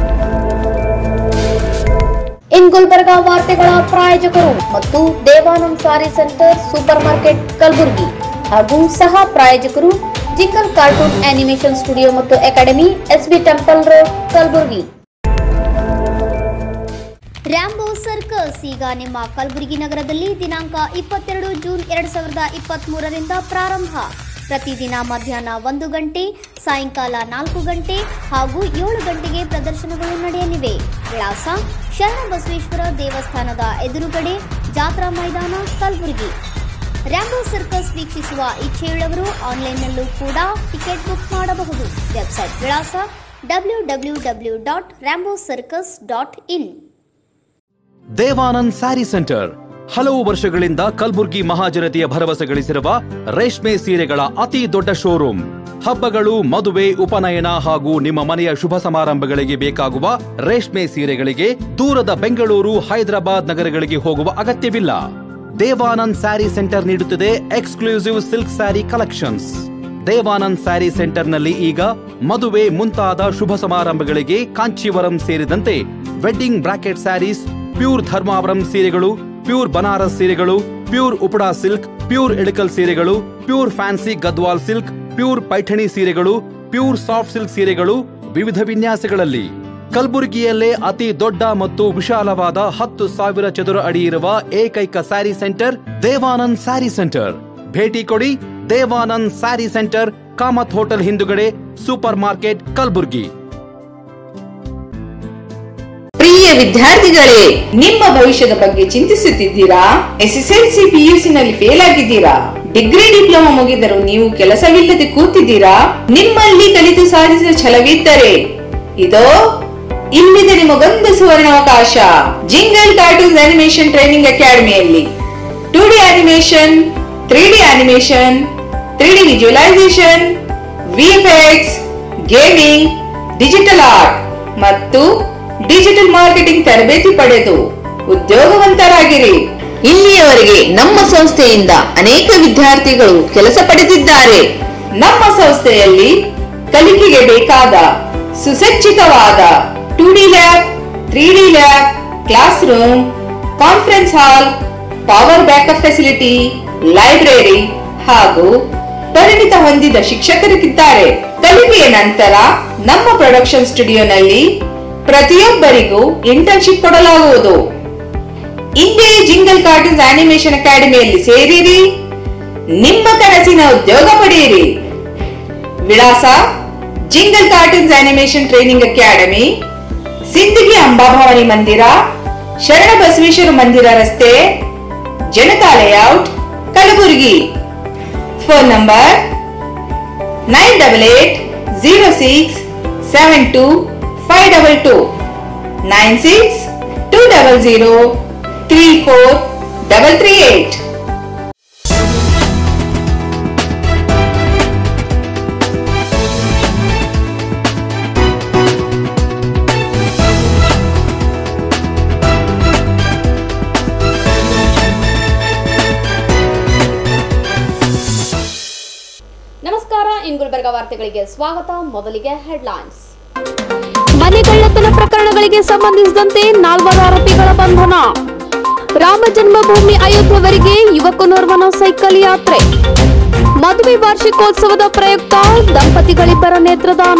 ಇನ್ ಗುಲ್ಬರ್ಗ ವಾರ್ತೆಗಳ ಪ್ರಾಯೋಜಕರು ಮತ್ತು Devanand sari centre super market Kalaburagi ಹಾಗೂ ಸಹ ಪ್ರಾಯೋಜಕರು ಜಿಂಗಲ್ ಕಾರ್ಟೂನ್ ಆನಿಮೇಷನ್ ಸ್ಟುಡಿಯೋ ಮತ್ತು academy SB temple road Kalaburagi Rambo circus ಈಗ ನಿಮ್ಮ ಕಲಬುರಗಿ ನಗರದಲ್ಲಿ ದಿನಾಂಕ ಇಪ್ಪತ್ತೆರಡು ಜೂನ್ ಎರಡ್ ಸಾವಿರದ ಇಪ್ಪತ್ತ್ ಮೂರರಿಂದ ಪ್ರಾರಂಭ ಪ್ರತಿದಿನ ಮಧ್ಯಾಹ್ನ ಒಂದು ಗಂಟೆ ಸಾಯಂಕಾಲ ನಾಲ್ಕು ಗಂಟೆ ಹಾಗೂ ಏಳು ಗಂಟೆಗೆ ಪ್ರದರ್ಶನಗಳು ನಡೆಯಲಿವೆ ವಿಳಾಸ ಶರಣಬಸವೇಶ್ವರ ದೇವಸ್ಥಾನದ ಎದುರುಗಡೆ ಜಾತ್ರಾ ಮೈದಾನ ಕಲಬುರಗಿ ರ್ಯಾಂಬೋ ಸರ್ಕಸ್ ವೀಕ್ಷಿಸುವ ಇಚ್ಛೆಯುಳ್ಳವರು ಆನ್ಲೈನ್ನಲ್ಲೂ ಕೂಡ ಟಿಕೆಟ್ ಬುಕ್ ಮಾಡಬಹುದು ವೆಬ್ಸೈಟ್ ವಿಳಾಸ W W W dot Rambo circus dot in Devanand sari centre ಹಲವು ವರ್ಷಗಳಿಂದ ಕಲ್ಬುರ್ಗಿ ಮಹಾಜನತೆಯ ಭರವಸೆ ಗಳಿಸಿರುವ ರೇಷ್ಮೆ ಸೀರೆಗಳ ಅತಿ ದೊಡ್ಡ ಶೋರೂಮ್ ಹಬ್ಬಗಳು ಮದುವೆ ಉಪನಯನ ಹಾಗೂ ನಿಮ್ಮ ಮನೆಯ ಶುಭ ಸಮಾರಂಭಗಳಿಗೆ ಬೇಕಾಗುವ ರೇಷ್ಮೆ ಸೀರೆಗಳಿಗೆ ದೂರದ ಬೆಂಗಳೂರು ಹೈದರಾಬಾದ್ ನಗರಗಳಿಗೆ ಹೋಗುವ ಅಗತ್ಯವಿಲ್ಲ ದೇವಾನಂದ್ ಸ್ಯಾರಿ ಸೆಂಟರ್ ನೀಡುತ್ತಿದೆ exclusive silk sari collections Devanand sari ಸೆಂಟರ್ನಲ್ಲಿ ಈಗ ಮದುವೆ ಮುಂತಾದ ಶುಭ ಸಮಾರಂಭಗಳಿಗೆ ಕಾಂಚೀವರಂ ಸೇರಿದಂತೆ wedding brocade saris pure Dharmavaram ಸೀರೆಗಳು ಪ್ಯೂರ್ ಬನಾರಸ್ ಸೀರೆಗಳು pure Uppada silk pure Ilkal ಸೀರೆಗಳು pure fancy Gadwal silk pure Paithani ಸೀರೆಗಳು ಪ್ಯೂರ್ ಸಾಫ್ಟ್ ಸಿಲ್ಕ್ ಸೀರೆಗಳು ವಿವಿಧ ವಿನ್ಯಾಸಗಳಲ್ಲಿ ಕಲಬುರಗಿಯಲ್ಲೇ ಅತಿ ದೊಡ್ಡ ಮತ್ತು ವಿಶಾಲವಾದ ಹತ್ತು ಸಾವಿರ ಚದುರ ಅಡಿ ಇರುವ ಏಕೈಕ ಸ್ಯಾರಿ ಸೆಂಟರ್ ದೇವಾನಂದ್ ಸ್ಯಾರಿ ಸೆಂಟರ್ ಭೇಟಿ ಕೊಡಿ ದೇವಾನಂದ್ ಸ್ಯಾರಿ ಸೆಂಟರ್ ಕಾಮತ್ ಹೋಟೆಲ್ ಹಿಂದುಗಡೆ ಸೂಪರ್ ಮಾರ್ಕೆಟ್ ಕಲಬುರ್ಗಿ ಪ್ರಿಯ ವಿದ್ಯಾರ್ಥಿಗಳೇ ನಿಮ್ಮ ಭವಿಷ್ಯದ ಬಗ್ಗೆ ಚಿಂತಿಸುತ್ತಿದ್ದೀರಾ ಎಸ್ಎಸ್ಎಲ್ಸಿ ಪಿಯುಸಿ ನಲ್ಲಿ ಫೇಲ್ ಆಗಿದ್ದೀರಾ ಡಿಗ್ರಿ ಡಿಪ್ಲೊಮಾ ಮುಗಿದರೂ ನೀವು ಕೆಲಸವಿಲ್ಲದೆ ಕೂತಿದ್ದೀರಾ ನಿಮ್ಮಲ್ಲಿ ಕಲಿತು ಸಾಧಿಸುವ ಛಲವಿದ್ದರೆ ಇದೋ ಇಲ್ಲಿದೆ ನಿಮಗೊಂದು ಸುವರ್ಣಾವಕಾಶ ಜಿಂಗಲ್ ಕಾರ್ಟೂನ್ಸ್ ಅನಿಮೇಷನ್ ಟ್ರೈನಿಂಗ್ ಅಕಾಡೆಮಿಯಲ್ಲಿ two D animation three D animation three D visualisation VFX gaming digital art ಮತ್ತು ಡಿಜಿಟಲ್ ಮಾರ್ಕೆಟಿಂಗ್ ತರಬೇತಿ ಪಡೆದು ಉದ್ಯೋಗವಂತರಾಗಿರಿ ಇಲ್ಲಿಯವರೆಗೆ ನಮ್ಮ ಸಂಸ್ಥೆಯಿಂದ ಅನೇಕ ವಿದ್ಯಾರ್ಥಿಗಳು ಕೆಲಸ ಪಡೆದಿದ್ದಾರೆ ನಮ್ಮ ಸಂಸ್ಥೆಯಲ್ಲಿ ಕಲಿಕೆಗೆ ಬೇಕಾದ ಸುಸಜ್ಜಿತವಾದ two D lab three D lab classroom conference hall power backup facility library ಹಾಗೂ ಪರಿಣಿತ ಹೊಂದಿದ ಶಿಕ್ಷಕರಿದ್ದಾರೆ ಕಲಿಕೆಯ ನಂತರ ನಮ್ಮ ಪ್ರೊಡಕ್ಷನ್ ಸ್ಟುಡಿಯೋನಲ್ಲಿ ಪ್ರತಿಯೊಬ್ಬರಿಗೂ ಇಂಟರ್ನ್ಶಿಪ್ ಕೊಡಲಾಗುವುದು ಇಂದೇ ಜಿಂಗಲ್ ಕಾರ್ಟೂನ್ಸ್ ಆನಿಮೇಷನ್ ಅಕಾಡೆಮಿಯಲ್ಲಿ ಸೇರಿರಿ ನಿಮ್ಮ ಕನಸಿನ ಉದ್ಯೋಗ ಪಡೆಯಿರಿ ವಿಳಾಸ Jingle Cartoons animation training academy Sindagi Ambabhavani ಮಂದಿರ ಶರಣ ಬಸವೇಶ್ವರ ಮಂದಿರ ರಸ್ತೆ Janata layout Kalaburagi phone number nine double eight zero six seven two five double two nine six two double zero three four double three eight ನಮಸ್ಕಾರ ಇನ್ ಗುಲ್ಬರ್ಗ ವಾರ್ತೆಗಳಿಗೆ ಸ್ವಾಗತ ಮೊದಲಿಗೆ ಹೆಡ್ಲೈನ್ಸ್ ಮನೆಗಳ್ಳತನ ಪ್ರಕರಣಗಳಿಗೆ ಸಂಬಂಧಿಸಿದಂತೆ ನಾಲ್ವರು ಆರೋಪಿಗಳ ಬಂಧನ ರಾಮ ಜನ್ಮಭೂಮಿ ಅಯೋಧ್ಯೆವರೆಗೆ ಯುವಕನೋರ್ವನ ಸೈಕಲ್ ಯಾತ್ರೆ ಮದುವೆ ವಾರ್ಷಿಕೋತ್ಸವದ ಪ್ರಯುಕ್ತ ದಂಪತಿಗಳಿಬ್ಬರ ನೇತ್ರದಾನ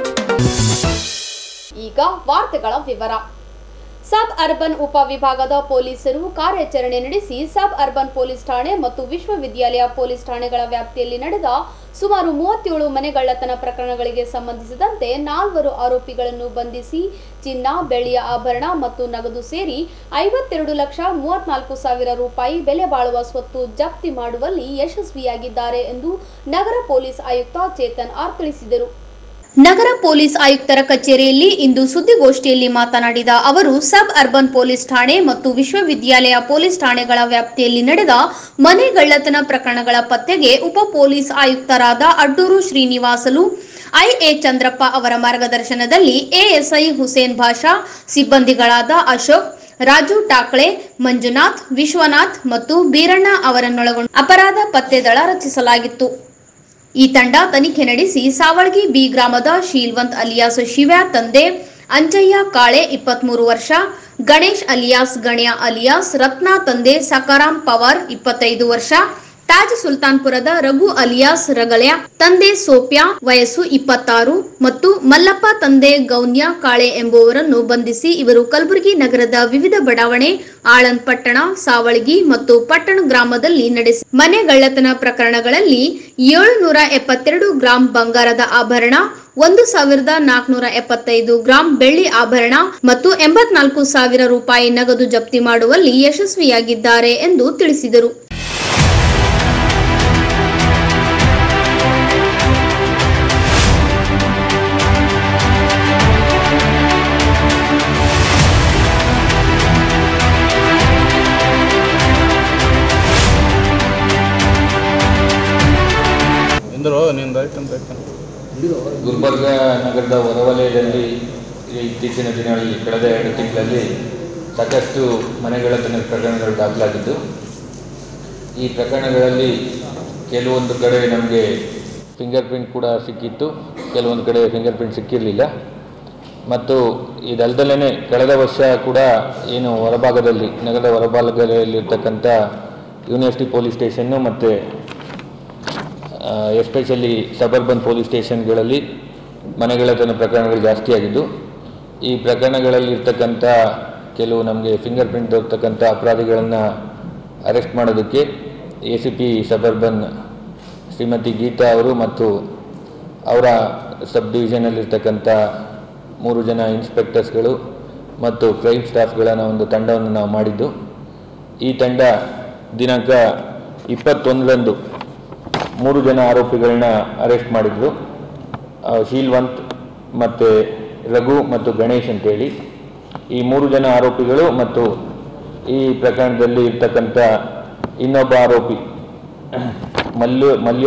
ಈಗ ವಾರ್ತೆಗಳ ವಿವರ ಸಬ್ ಅರ್ಬನ್ ಉಪವಿಭಾಗದ ಪೊಲೀಸರು ಕಾರ್ಯಾಚರಣೆ ನಡೆಸಿ ಸಬ್ ಅರ್ಬನ್ ಪೊಲೀಸ್ ಠಾಣೆ ಮತ್ತು ವಿಶ್ವವಿದ್ಯಾಲಯ ಪೊಲೀಸ್ ಠಾಣೆಗಳ ವ್ಯಾಪ್ತಿಯಲ್ಲಿ ನಡೆದ ಸುಮಾರು ಮೂವತ್ತೇಳು ಮನೆಗಳ್ಳತನ ಪ್ರಕರಣಗಳಿಗೆ ಸಂಬಂಧಿಸಿದಂತೆ ನಾಲ್ವರು ಆರೋಪಿಗಳನ್ನು ಬಂಧಿಸಿ ಚಿನ್ನ ಬೆಳ್ಳಿಯ ಆಭರಣ ಮತ್ತು ನಗದು ಸೇರಿ ಐವತ್ತೆರಡು ಲಕ್ಷ ಮೂವತ್ನಾಲ್ಕು ಸಾವಿರ ರೂಪಾಯಿ ಬೆಲೆ ಬಾಳುವ ಸ್ವತ್ತು ಜಪ್ತಿ ಮಾಡುವಲ್ಲಿ ಯಶಸ್ವಿಯಾಗಿದ್ದಾರೆ ಎಂದು ನಗರ ಪೊಲೀಸ್ ಆಯುಕ್ತ ಚೇತನ್ ಆರ್ ತಿಳಿಸಿದರು ನಗರ ಪೊಲೀಸ್ ಆಯುಕ್ತರ ಕಚೇರಿಯಲ್ಲಿ ಇಂದು ಸುದ್ದಿಗೋಷ್ಠಿಯಲ್ಲಿ ಮಾತನಾಡಿದ ಅವರು ಸಬ್ ಅರ್ಬನ್ ಪೊಲೀಸ್ ಠಾಣೆ ಮತ್ತು ವಿಶ್ವವಿದ್ಯಾಲಯ ಪೊಲೀಸ್ ಠಾಣೆಗಳ ವ್ಯಾಪ್ತಿಯಲ್ಲಿ ನಡೆದ ಮನೆ ಗಳ್ಳತನ ಪ್ರಕರಣಗಳ ಪತ್ತೆಗೆ ಉಪ ಪೊಲೀಸ್ ಆಯುಕ್ತರಾದ ಅಡ್ಡೂರು ಶ್ರೀನಿವಾಸಲು ಐಎ ಚಂದ್ರಪ್ಪ ಅವರ ಮಾರ್ಗದರ್ಶನದಲ್ಲಿ ಎಎಸ್ಐ ಹುಸೇನ್ ಭಾಷಾ ಸಿಬ್ಬಂದಿಗಳಾದ ಅಶೋಕ್ ರಾಜು ಟಾಕ್ಳೆ ಮಂಜುನಾಥ್ ವಿಶ್ವನಾಥ್ ಮತ್ತು ಬೀರಣ್ಣ ಅವರನ್ನೊಳಗೊಂಡ ಅಪರಾಧ ಪತ್ತೆ ದಳ ರಚಿಸಲಾಗಿತ್ತು ಈ ತಂಡ ತನಿಖೆ ನಡೆಸಿ ಸಾವಳ್ಗಿ ಬಿ ಗ್ರಾಮದ ಶೀಲ್ವಂತ್ ಅಲಿಯಾಸ್ ಶಿವ್ಯಾ ತಂದೆ ಅಂಜಯ್ಯ ಕಾಳೆ ಇಪ್ಪತ್ಮೂರು ವರ್ಷ ಗಣೇಶ್ ಅಲಿಯಾಸ್ ಗಣ್ಯ ಅಲಿಯಾಸ್ ರತ್ನ ತಂದೆ ಸಕಾರಾಂ ಪವಾರ್ ಇಪ್ಪತ್ತೈದು ವರ್ಷ ತಾಜ್ ಸುಲ್ತಾನ್ಪುರದ ರಘು ಅಲಿಯಾಸ್ ರಗಳ್ಯ ತಂದೆ ಸೋಪ್ಯಾ ವಯಸ್ಸು ಇಪ್ಪತ್ತಾರು ಮತ್ತು ಮಲ್ಲಪ್ಪ ತಂದೆ ಗೌನ್ಯ ಕಾಳೆ ಎಂಬುವರನ್ನು ಬಂಧಿಸಿ ಇವರು ಕಲಬುರಗಿ ನಗರದ ವಿವಿಧ ಬಡಾವಣೆ ಆಳಂದ್ ಪಟ್ಟಣ ಸಾವಳಗಿ ಮತ್ತು ಪಟ್ಟಣ ಗ್ರಾಮದಲ್ಲಿ ನಡೆಸಿ ಮನೆಗಳ್ಳತನ ಪ್ರಕರಣಗಳಲ್ಲಿ ಏಳುನೂರ ಎಪ್ಪತ್ತೆರಡು ಗ್ರಾಂ ಬಂಗಾರದ ಆಭರಣ ಒಂದು ಸಾವಿರದ ನಾಲ್ಕುನೂರ ಎಪ್ಪತ್ತೈದು ಗ್ರಾಂ ಬೆಳ್ಳಿ ಆಭರಣ ಮತ್ತು ಎಂಬತ್ನಾಲ್ಕು ಸಾವಿರ ರೂಪಾಯಿ ನಗದು ಜಪ್ತಿ ಮಾಡುವಲ್ಲಿ ಯಶಸ್ವಿಯಾಗಿದ್ದಾರೆ ಎಂದು ತಿಳಿಸಿದರು ಎಂದರು ನಿಂದು ಆಯ್ತು ಅಂತ ಆಯ್ತು ಗುಲ್ಬರ್ಗ ನಗರದ ಹೊರವಲಯದಲ್ಲಿ ಈ ಇತ್ತೀಚಿನ ದಿನಗಳಲ್ಲಿ ಕಳೆದ ಎರಡು ತಿಂಗಳಲ್ಲಿ ಸಾಕಷ್ಟು ಮನೆಗಳತನ ಪ್ರಕರಣಗಳು ದಾಖಲಾಗಿದ್ದು ಈ ಪ್ರಕರಣಗಳಲ್ಲಿ ಕೆಲವೊಂದು ಕಡೆ ನಮಗೆ ಫಿಂಗರ್ ಪ್ರಿಂಟ್ ಕೂಡ ಸಿಕ್ಕಿತ್ತು ಕೆಲವೊಂದು ಕಡೆ ಫಿಂಗರ್ ಪ್ರಿಂಟ್ ಸಿಕ್ಕಿರಲಿಲ್ಲ ಮತ್ತು ಇದಲ್ದಲೇ ಕಳೆದ ವರ್ಷ ಕೂಡ ಏನು ಹೊರಭಾಗದಲ್ಲಿ ನಗರದ ಹೊರಭಾಗದಲ್ಲಿರ್ತಕ್ಕಂಥ ಯೂನಿವರ್ಸಿಟಿ ಪೊಲೀಸ್ ಸ್ಟೇಷನ್ನು ಮತ್ತು ಎಸ್ಪೆಷಲಿ ಸಬರ್ಬನ್ ಪೊಲೀಸ್ ಸ್ಟೇಷನ್ಗಳಲ್ಲಿ ಮನೆಗಳತನ ಪ್ರಕರಣಗಳು ಜಾಸ್ತಿ ಆಗಿದ್ದು ಈ ಪ್ರಕರಣಗಳಲ್ಲಿ ಇರ್ತಕ್ಕಂಥ ಕೆಲವು ನಮಗೆ ಫಿಂಗರ್ ಪ್ರಿಂಟ್ ಇರ್ತಕ್ಕಂಥ ಅಪರಾಧಿಗಳನ್ನು ಅರೆಸ್ಟ್ ಮಾಡೋದಕ್ಕೆ A C P suburban Shrimati Geeta ಅವರು ಮತ್ತು ಅವರ ಸಬ್ ಡಿವಿಷನಲ್ಲಿರ್ತಕ್ಕಂಥ ಮೂರು ಜನ ಇನ್ಸ್ಪೆಕ್ಟರ್ಸ್ಗಳು ಮತ್ತು ಕ್ರೈಮ್ ಸ್ಟಾಫ್ಗಳನ್ನು ಒಂದು ತಂಡವನ್ನು ನಾವು ಮಾಡಿದ್ದು ಈ ತಂಡ ದಿನಾಂಕ ಇಪ್ಪತ್ತೊಂದರಂದು ಮೂರು ಜನ ಆರೋಪಿಗಳನ್ನ ಅರೆಸ್ಟ್ ಮಾಡಿದ್ರು ಆ, ಶೀಲ್ವಂತ್ ಮತ್ತು ರಘು ಮತ್ತು ಗಣೇಶ್ ಅಂತೇಳಿ ಈ ಮೂರು ಜನ ಆರೋಪಿಗಳು ಮತ್ತು ಈ ಪ್ರಕರಣದಲ್ಲಿ ಇರ್ತಕ್ಕಂಥ ಇನ್ನೊಬ್ಬ ಆರೋಪಿ ಮಲ್ಲು ಮಲ್ಯ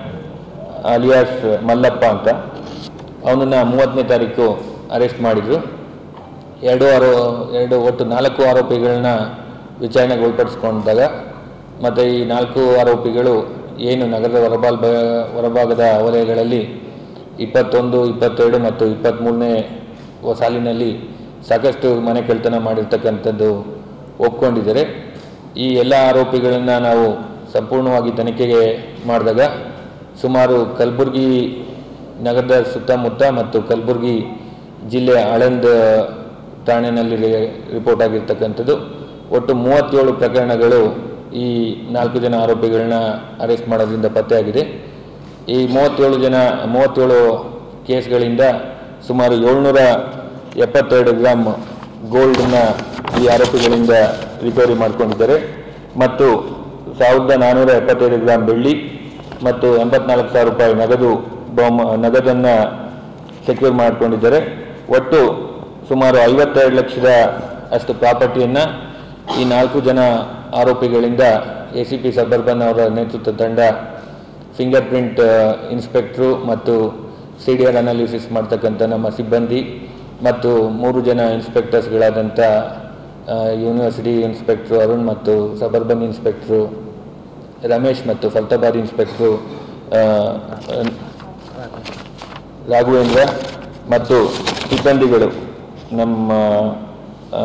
ಅಲಿಯಾಸ್ ಮಲ್ಲಪ್ಪ ಅಂತ ಅವನನ್ನು ಮೂವತ್ತನೇ ತಾರೀಕು ಅರೆಸ್ಟ್ ಮಾಡಿದರು ಎರಡು ಆರೋ ಎರಡು ಒಟ್ಟು ನಾಲ್ಕು ಆರೋಪಿಗಳನ್ನ ವಿಚಾರಣೆಗೆ ಒಳಪಡಿಸ್ಕೊಂಡಾಗ ಮತ್ತು ಈ ನಾಲ್ಕು ಆರೋಪಿಗಳು ಏನು ನಗರದ ಹೊರಬಾಲ್ ಹೊರಭಾಗದ ವಲಯಗಳಲ್ಲಿ ಇಪ್ಪತ್ತೊಂದು ಇಪ್ಪತ್ತೆರಡು ಮತ್ತು ಇಪ್ಪತ್ತ್ಮೂರನೇ ಸಾಲಿನಲ್ಲಿ ಸಾಕಷ್ಟು ಮನೆ ಕಳ್ತನ ಮಾಡಿರ್ತಕ್ಕಂಥದ್ದು ಒಪ್ಕೊಂಡಿದ್ದಾರೆ ಈ ಎಲ್ಲ ಆರೋಪಿಗಳನ್ನು ನಾವು ಸಂಪೂರ್ಣವಾಗಿ ತನಿಖೆಗೆ ಮಾಡಿದಾಗ ಸುಮಾರು ಕಲಬುರಗಿ ನಗರದ ಸುತ್ತಮುತ್ತ ಮತ್ತು ಕಲಬುರಗಿ ಜಿಲ್ಲೆ ಆಳಂದ್ ಠಾಣೆಯಲ್ಲಿ ರಿ- ರಿಪೋರ್ಟ್ ಆಗಿರ್ತಕ್ಕಂಥದ್ದು ಒಟ್ಟು ಮೂವತ್ತೇಳು ಪ್ರಕರಣಗಳು ಈ ನಾಲ್ಕು ಜನ ಆರೋಪಿಗಳನ್ನ ಅರೆಸ್ಟ್ ಮಾಡೋದ್ರಿಂದ ಪತ್ತೆಯಾಗಿದೆ ಈ ಮೂವತ್ತೇಳು ಜನ ಮೂವತ್ತೇಳು ಕೇಸ್ಗಳಿಂದ ಸುಮಾರು ಏಳ್ನೂರ ಎಪ್ಪತ್ತೆರಡು ಗ್ರಾಮ್ ಗೋಲ್ಡನ್ನು ಈ ಆರೋಪಿಗಳಿಂದ ರಿಕವರಿ ಮಾಡಿಕೊಂಡಿದ್ದಾರೆ ಮತ್ತು ಸಾವಿರದ ನಾನ್ನೂರ ಎಪ್ಪತ್ತೈದು ಗ್ರಾಮ್ ಬೆಳ್ಳಿ ಮತ್ತು ಎಂಬತ್ನಾಲ್ಕು ಸಾವಿರ ರೂಪಾಯಿ ನಗದು ಬಹುಮ ನಗದನ್ನು ಸೆಕ್ಯೂರ್ ಮಾಡಿಕೊಂಡಿದ್ದಾರೆ ಒಟ್ಟು ಸುಮಾರು ಐವತ್ತೆರಡು ಲಕ್ಷದ ಅಷ್ಟು ಪ್ರಾಪರ್ಟಿಯನ್ನು ಈ ನಾಲ್ಕು ಜನ ಆರೋಪಿಗಳಿಂದ ಎ ಸಿ ಪಿ ಸಬರ್ಬನ್ ಅವರ ನೇತೃತ್ವ ತಂಡ ಫಿಂಗರ್ ಪ್ರಿಂಟ್ ಇನ್ಸ್ಪೆಕ್ಟ್ರು ಮತ್ತು ಸಿ ಡಿ ಆರ್ ಅನಾಲಿಸಿಸ್ ಮಾಡ್ತಕ್ಕಂಥ ನಮ್ಮ ಸಿಬ್ಬಂದಿ ಮತ್ತು ಮೂರು ಜನ ಇನ್ಸ್ಪೆಕ್ಟರ್ಸ್ಗಳಾದಂಥ ಆ, ಯೂನಿವರ್ಸಿಟಿ ಇನ್ಸ್ಪೆಕ್ಟ್ರು ಅರುಣ್ ಮತ್ತು ಸಬರ್ಬನ್ ಇನ್ಸ್ಪೆಕ್ಟ್ರು ರಮೇಶ್ ಮತ್ತು ಫಲ್ತಾಬಾದ್ ಇನ್ಸ್ಪೆಕ್ಟ್ರು ಆ, ರಾಘವೇಂದ್ರ ಮತ್ತು ಸಿಬ್ಬಂದಿಗಳು ನಮ್ಮ ಆ,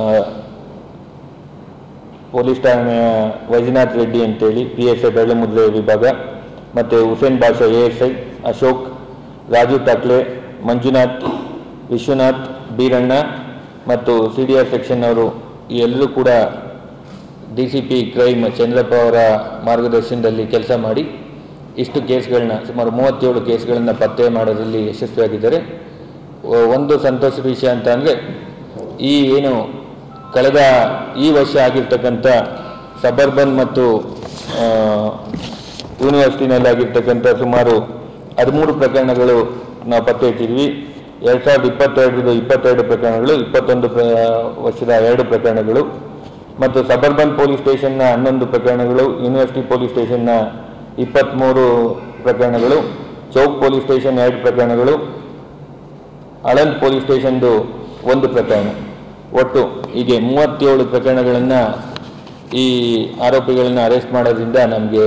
ಪೊಲೀಸ್ ಠಾಣೆಯ ವೈಜನಾಥ್ ರೆಡ್ಡಿ ಅಂತೇಳಿ ಪಿ ಎಸ್ ಐ ಬೆಳ್ಳಮುದ್ರೆ ವಿಭಾಗ ಮತ್ತು Hussain Basha A S I Ashok Raju Takle Manjunath Vishwanath Beeranna ಮತ್ತು ಸಿ ಡಿ ಆರ್ ಸೆಕ್ಷನ್ ಅವರು ಈ ಎಲ್ಲರೂ ಕೂಡ D C P crime Chandrappa ಅವರ ಮಾರ್ಗದರ್ಶನದಲ್ಲಿ ಕೆಲಸ ಮಾಡಿ ಇಷ್ಟು ಕೇಸ್ಗಳನ್ನ ಸುಮಾರು ಮೂವತ್ತೇಳು ಕೇಸ್ಗಳನ್ನು ಪತ್ತೆ ಮಾಡೋದ್ರಲ್ಲಿ ಯಶಸ್ವಿಯಾಗಿದ್ದಾರೆ ಒ- ಒಂದು ಸಂತೋಷದ ವಿಷಯ ಅಂತ ಅಂದರೆ ಈ ಏನು ಕಳೆದ ಈ ವರ್ಷ ಆಗಿರ್ತಕ್ಕಂಥ ಸಬರ್ಬನ್ ಮತ್ತು ಆ, ಯೂನಿವರ್ಸಿಟಿನಲ್ಲಿ ಆಗಿರ್ತಕ್ಕಂಥ ಸುಮಾರು ಹದಿಮೂರು ಪ್ರಕರಣಗಳು ನಾವು ಪತ್ತೆ ಹಚ್ಚಿದ್ವಿ ಎರಡು ಸಾವಿರದ ಇಪ್ಪತ್ತೆರಡರದ್ದು ಇಪ್ಪತ್ತೆರಡು ಪ್ರಕರಣಗಳು ಇಪ್ಪತ್ತೊಂದು ಪ್ರ ವರ್ಷದ ಎರಡು ಪ್ರಕರಣಗಳು ಮತ್ತು ಸಬರ್ಬನ್ ಪೊಲೀಸ್ ಸ್ಟೇಷನ್ನ ಹನ್ನೊಂದು ಪ್ರಕರಣಗಳು ಯೂನಿವರ್ಸಿಟಿ ಪೊಲೀಸ್ ಸ್ಟೇಷನ್ನ ಇಪ್ಪತ್ತ್ಮೂರು ಪ್ರಕರಣಗಳು ಚೌಕ್ ಪೊಲೀಸ್ ಸ್ಟೇಷನ್ ಎರಡು ಪ್ರಕರಣಗಳು ಆಳಂದ್ ಪೊಲೀಸ್ ಸ್ಟೇಷನ್ದು ಒಂದು ಪ್ರಕರಣ ಒಟ್ಟು ಹೀಗೆ ಮೂವತ್ತೇಳು ಪ್ರಕರಣಗಳನ್ನು ಈ ಆರೋಪಿಗಳನ್ನ ಅರೆಸ್ಟ್ ಮಾಡೋದ್ರಿಂದ ನಮಗೆ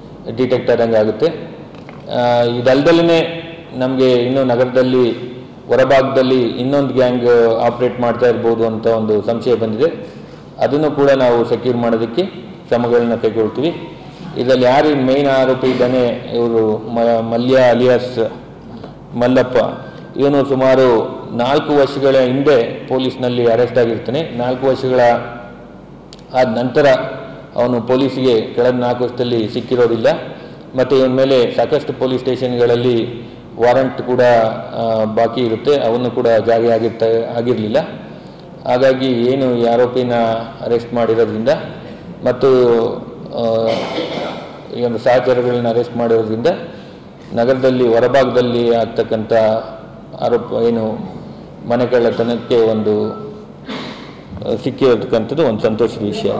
ಡಿಟೆಕ್ಟ್ ಆದಂಗೆ ಆಗುತ್ತೆ ಇದಲ್ದಲೇ ನಮಗೆ ಇನ್ನೂ ನಗರದಲ್ಲಿ ಹೊರಭಾಗದಲ್ಲಿ ಇನ್ನೊಂದು ಗ್ಯಾಂಗ್ ಆಪ್ರೇಟ್ ಮಾಡ್ತಾ ಇರ್ಬೋದು ಅಂತ ಒಂದು ಸಂಶಯ ಬಂದಿದೆ ಅದನ್ನು ಕೂಡ ನಾವು ಸೆಕ್ಯೂರ್ ಮಾಡೋದಕ್ಕೆ ಕ್ರಮಗಳನ್ನ ಕೈಗೊಳ್ತೀವಿ ಇದರಲ್ಲಿ ಯಾರು ಮೇನ್ ಆರೋಪಿ ಇದ್ದಾನೆ ಇವರು ಮ- ಮಲ್ಯ ಅಲಿಯಾಸ್ ಮಲ್ಲಪ್ಪ ಇವನು ಸುಮಾರು ನಾಲ್ಕು ವರ್ಷಗಳ ಹಿಂದೆ ಪೊಲೀಸ್ನಲ್ಲಿ ಅರೆಸ್ಟ್ ಆಗಿರ್ತಾನೆ ನಾಲ್ಕು ವರ್ಷಗಳ ಆದ ನಂತರ ಅವನು ಪೊಲೀಸಿಗೆ ಕಳೆದ ನಾಲ್ಕು ವರ್ಷದಲ್ಲಿ ಸಿಕ್ಕಿರೋದಿಲ್ಲ ಮತ್ತು ಇವನ ಮೇಲೆ ಸಾಕಷ್ಟು ಪೊಲೀಸ್ ಸ್ಟೇಷನ್ಗಳಲ್ಲಿ ವಾರಂಟ್ ಕೂಡ ಆ, ಬಾಕಿ ಇರುತ್ತೆ ಅವನ್ನು ಕೂಡ ಜಾರಿ ಆಗಿರ್ತ ಆಗಿರಲಿಲ್ಲ ಹಾಗಾಗಿ ಏನು ಈ ಆರೋಪಿನ ಅರೆಸ್ಟ್ ಮಾಡಿರೋದ್ರಿಂದ ಮತ್ತು ಆ, ಈ ಒಂದು ಸಹಚರಗಳನ್ನ ಅರೆಸ್ಟ್ ಮಾಡಿರೋದ್ರಿಂದ ನಗರದಲ್ಲಿ ಹೊರಭಾಗದಲ್ಲಿ ಆಗ್ತಕ್ಕಂಥ ಆರೋಪ ಏನು ಮನೆ ಕಳ್ಳತನಕ್ಕೆ ಒಂದು ಆ, ಸಿಕ್ಕಿರತಕ್ಕಂಥದ್ದು ಒಂದು ಸಂತೋಷದ ವಿಷಯ